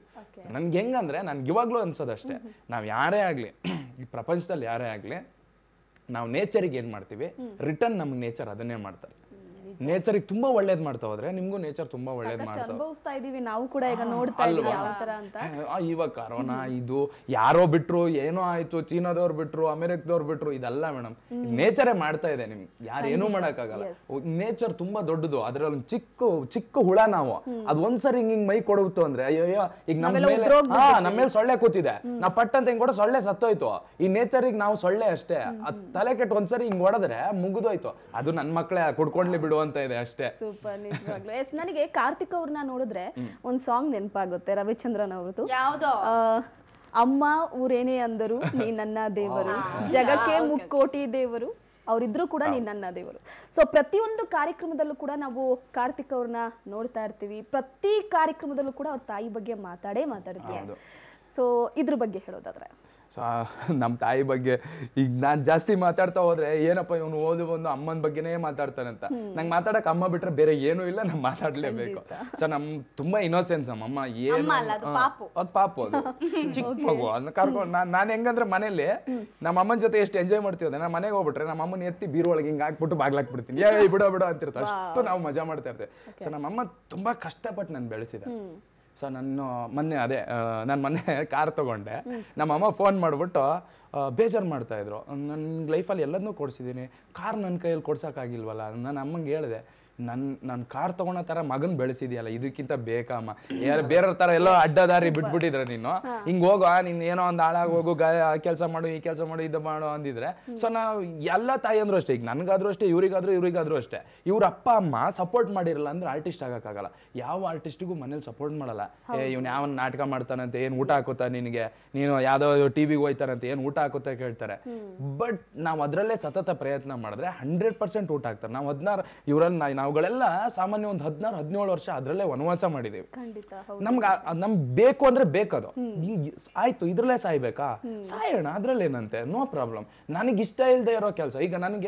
ನನ್ಗೆ ಹೆಂಗಂದ್ರೆ ನನ್ಗೆ ಇವಾಗ್ಲೂ ಅನ್ಸೋದಷ್ಟೇ ನಾವ್ ಯಾರೇ ಆಗ್ಲಿ ಈ ಪ್ರಪಂಚದಲ್ಲಿ ಯಾರೇ ಆಗ್ಲಿ ನಾವು ನೇಚರಿಗೆ ಏನ್ ಮಾಡ್ತೀವಿ ರಿಟರ್ನ್ ನಮ್ಗೆ ನೇಚರ್ ಅದನ್ನೇ ಮಾಡ್ತಾರೆ ನೇಚರಿಗೆ ತುಂಬಾ ಒಳ್ಳೇದ್ ಮಾಡ್ತಾ ಹೋದ್ರೆ ನಿಮ್ಗೂ ನೇಚರ್ ತುಂಬಾ ಒಳ್ಳೇದ್ ಸಾಕಷ್ಟು ಮಾಡ್ತಾ ಅನುಭವಿಸ್ತಾ ಇದೀವಿ ನಾವು ಕೂಡ ಈಗ ನೋಡ್ತಾ ಇದೀವಿ ಯಾವ ತರ ಅಂತ ಆ, ಇವಾಗ ಕರೋನಾ ಇದು ಯಾರೋ ಬಿಟ್ರು ಏನೋ ಆಯ್ತು ಚೀನಾದವ್ರು ಬಿಟ್ರು ಅಮೆರಿಕದವ್ರು ಬಿಟ್ರು ಇದೆಲ್ಲ ಮೇಡಮ್ ನೇಚರೇ ಮಾಡ್ತಾ ಇದೆ ನಿಮ್ಗೆ ಯಾರು ಏನೂ ಮಾಡಕ್ಕಾಗಲ್ಲ ನೇಚರ್ ತುಂಬಾ ದೊಡ್ಡದು ಅದ್ರಲ್ಲಿ ಒಂದ್ ಚಿಕ್ಕ ಚಿಕ್ಕ ಹುಳ ನಾವು ಅದ್ ಒಂದ್ಸರಿ ಹಿಂಗ್ ಹಿಂಗ್ ಮೈ ಕೊಡುತ್ತು ಅಂದ್ರೆ ಅಯ್ಯೋ ಅಯ್ಯೋ ಈಗ ನಮ್ಮ ನಾವೆಲ್ಲ ಮೇಲೆ ಉದ್ರೋಗ್ ಹಾ ನಮ್ಮ ಮೇಲೆ ಸೊಳ್ಳೆ ಕೂತಿದೆ ನಾವ್ ಪಟ್ಟಂತ ಹಿಂಗ್ ಕೂಡ ಸೊಳ್ಳೆ ಸತ್ತೋಯ್ತು ಈ ನೇಚರಿಗೆ ನಾವು ಸೊಳ್ಳೆ ಅಷ್ಟೇ ಅದ್ ತಲೆ ಕೆಟ್ಟು ಒಂದ್ಸರಿ ಹಿಂಗ್ ಹೊಡೆದ್ರೆ ಮುಗಿದೋಯ್ತು ಅದು ನನ್ ಮಕ್ಳೇ ಕುಡ್ಕೊಂಡ್ಲಿ ಬಿಡು ಅಂತ ಇದೆ ಅಷ್ಟೇ ಸೂಪರ್ ನಿಜವಾಗ್ಲು ಎಸ್ ನನಗೆ ಕಾರ್ತಿಕ್ ಅವ್ರನ್ನ ನೋಡಿದ್ರೆ ಒಂದ್ ಸಾಂಗ್ ನೆನಪಾಗುತ್ತೆ ರವಿಚಂದ್ರನ್ ಅವ್ರದ್ದು ಯಾವ್ದೋ ಆ, ಅಮ್ಮ ಊರೇನೇ ಅಂದರು ನೀ ನನ್ನ ದೇವರು ಜಗಕ್ಕೆ ಮುಕ್ಕೋಟಿ ದೇವರು ಅವರಿದ್ರು ಕೂಡ ನೀ ನನ್ನ ದೇವರು ಸೊ ಪ್ರತಿಯೊಂದು ಕಾರ್ಯಕ್ರಮದಲ್ಲೂ ಕೂಡ ನಾವು ಕಾರ್ತಿಕ್ ಅವ್ರನ್ನ ನೋಡ್ತಾ ಇರ್ತೀವಿ ಪ್ರತಿ ಕಾರ್ಯಕ್ರಮದಲ್ಲೂ ಕೂಡ ಅವ್ರ ತಾಯಿ ಬಗ್ಗೆ ಮಾತಾಡೇ ಮಾತಾಡ್ತೀವಿ ಸೊ ಇದ್ರ ಬಗ್ಗೆ ಹೇಳೋದಾದ್ರೆ ಸೊ ನಮ್ಮ ತಾಯಿ ಬಗ್ಗೆ ಈಗ ನಾನ್ ಜಾಸ್ತಿ ಮಾತಾಡ್ತಾ ಹೋದ್ರೆ ಏನಪ್ಪ ಇವನು ಓದು ಬಂದು ಅಮ್ಮನ ಬಗ್ಗೆನೇ ಮಾತಾಡ್ತಾನೆ ಅಂತ ನಂಗೆ ಮಾತಾಡಕ್ ಅಮ್ಮ ಬಿಟ್ರೆ ಬೇರೆ ಏನೂ ಇಲ್ಲ ನಾನು ಮಾತಾಡ್ಲೇಬೇಕು ಸೊ ನಮ್ ತುಂಬಾ ಇನ್ನೋಸೆನ್ಸ್ ನಮ್ಮ ಅಮ್ಮ ಏನು ಅಮ್ಮ ಅಲ್ಲ, ಅದು ಪಾಪು. ಅದು ಪಾಪು ಅದು ಚಿಕ್ಕ ಮಗು ಅದನ್ನ ಕರ್ಕೊಂಡು ನಾನು ನಾನು ಹೆಂಗಂದ್ರೆ ಮನೇಲಿ ನಮ್ಮ ಅಮ್ಮನ ಜೊತೆ ಎಷ್ಟು ಎಂಜಾಯ್ ಮಾಡ್ತೀವಿ ಅಂದ್ರೆ ನಾನು ಮನೆಗೆ ಹೋಗ್ಬಿಟ್ರೆ ನಮ್ಮ ಅಮ್ಮನ ಎತ್ತಿ ಬೀರು ಒಳಗೆ ಹಿಂಗೆ ಹಾಕ್ಬಿಟ್ಟು ಬಾಗ್ಲಾಕ್ಬಿಡ್ತೀನಿ ಏ ಬಿಡೋ ಬಿಡೋ ಅಂತಿರ್ತಾರೆ ಅಷ್ಟು ನಾವು ಮಜಾ ಮಾಡ್ತಾ ಇರ್ತೇವೆ ಸೊ ನಮ್ಮ ಅಮ್ಮ ತುಂಬಾ ಕಷ್ಟಪಟ್ಟು ನಾನು ಬೆಳೆಸಿದೆ ಸೊ ನಾನು ಮೊನ್ನೆ ಅದೇ ನಾನು ಮೊನ್ನೆ ಕಾರ್ ತಗೊಂಡೆ ನಮ್ಮ ಅಮ್ಮ ಫೋನ್ ಮಾಡಿಬಿಟ್ಟು ಬೇಜಾರು ಮಾಡ್ತಾ ಇದ್ರು ನನ್ನ ಲೈಫಲ್ಲಿ ಎಲ್ಲದನ್ನೂ ಕೊಡ್ಸಿದ್ದೀನಿ ಕಾರ್ ನನ್ನ ಕೈಯಲ್ಲಿ ಕೊಡ್ಸೋಕ್ಕಾಗಿಲ್ವಲ್ಲ ನಾನು ಅಮ್ಮಂಗೆ ಹೇಳಿದೆ ನನ್ ನನ್ ಕಾರ್ ತಗೊಳೋ ತರ ಮಗನ್ ಬೆಳೆಸಿದ್ಯಲ್ಲ ಇದಕ್ಕಿಂತ ಬೇಕಮ್ಮ ಯಾರು ಬೇರೆಯವ್ರ ತರ ಎಲ್ಲೋ ಅಡ್ಡ ದಾರಿ ಬಿಟ್ಬಿಟ್ಟಿದ್ರೆ ನೀನು ಹಿಂಗ್ ಹೋಗೋ ನೀನ್ ಏನೋ ಒಂದ್ ಹಾಳಾಗ್ ಹೋಗು ಕೆಲಸ ಮಾಡು ಈ ಕೆಲಸ ಮಾಡು ಇದು ಮಾಡು ಅಂದಿದ್ರೆ ಸೊ ನಾವು ಎಲ್ಲ ತಾಯಿಯಂದ್ರು ಅಷ್ಟೇ ಈಗ ನನ್ಗಾದ್ರೂ ಅಷ್ಟೇ ಇವ್ರಿಗಾದ್ರೂ ಇವ್ರಿಗಾದ್ರೂ ಅಷ್ಟೇ ಇವ್ರ ಅಪ್ಪ ಅಮ್ಮ ಸಪೋರ್ಟ್ ಮಾಡಿರಲ್ಲ ಅಂದ್ರೆ ಆರ್ಟಿಸ್ಟ್ ಆಗಕ್ಕಾಗಲ್ಲ ಯಾವ ಆರ್ಟಿಸ್ಟಿಗೂ ಮನೇಲಿ ಸಪೋರ್ಟ್ ಮಾಡಲ್ಲ ಏ ಇವ್ನು ಯಾವ ನಾಟಕ ಮಾಡ್ತಾನಂತೆ ಏನ್ ಊಟ ಹಾಕುತ್ತಾ ನಿನಗೆ ನೀನು ಯಾವ್ದೋ ಟಿವಿಗೆ ಹೋಯ್ತಾನಂತೆ ಏನ್ ಊಟ ಹಾಕುತ್ತಾ ಕೇಳ್ತಾರೆ ಬಟ್ ನಾವು ಅದರಲ್ಲೇ ಸತತ ಪ್ರಯತ್ನ ಮಾಡಿದ್ರೆ ಹಂಡ್ರೆಡ್ ಪರ್ಸೆಂಟ್ ಊಟ ಹಾಕ್ತಾರೆ ನಾವು ಹದಿನಾರು ಇವರಲ್ಲಿ ನಾವುಗಳೆಲ್ಲ ಸಾಮಾನ್ಯ ಒಂದು ಹದಿನಾರು ಹದಿನೇಳು ವರ್ಷ ಅದರಲ್ಲೇ ವನವಾಸ ಮಾಡಿದ್ದೀವಿ ಖಂಡಿತ ಹೌದು ನಮ್ಗೆ ನಮ್ಗೆ ಬೇಕು ಅಂದ್ರೆ ಬೇಕದು ಈ- ಆಯ್ತು ಇದ್ರಲ್ಲೇ ಸಾಯ್ಬೇಕಾ ಸಾಯೋಣ ಅದ್ರಲ್ಲೇನಂತೆ ನೋ ಪ್ರಾಬ್ಲಮ್ ನನಗೆ ಇಷ್ಟ ಇಲ್ಲದೆ ಇರೋ ಕೆಲಸ ಈಗ ನನಗೆ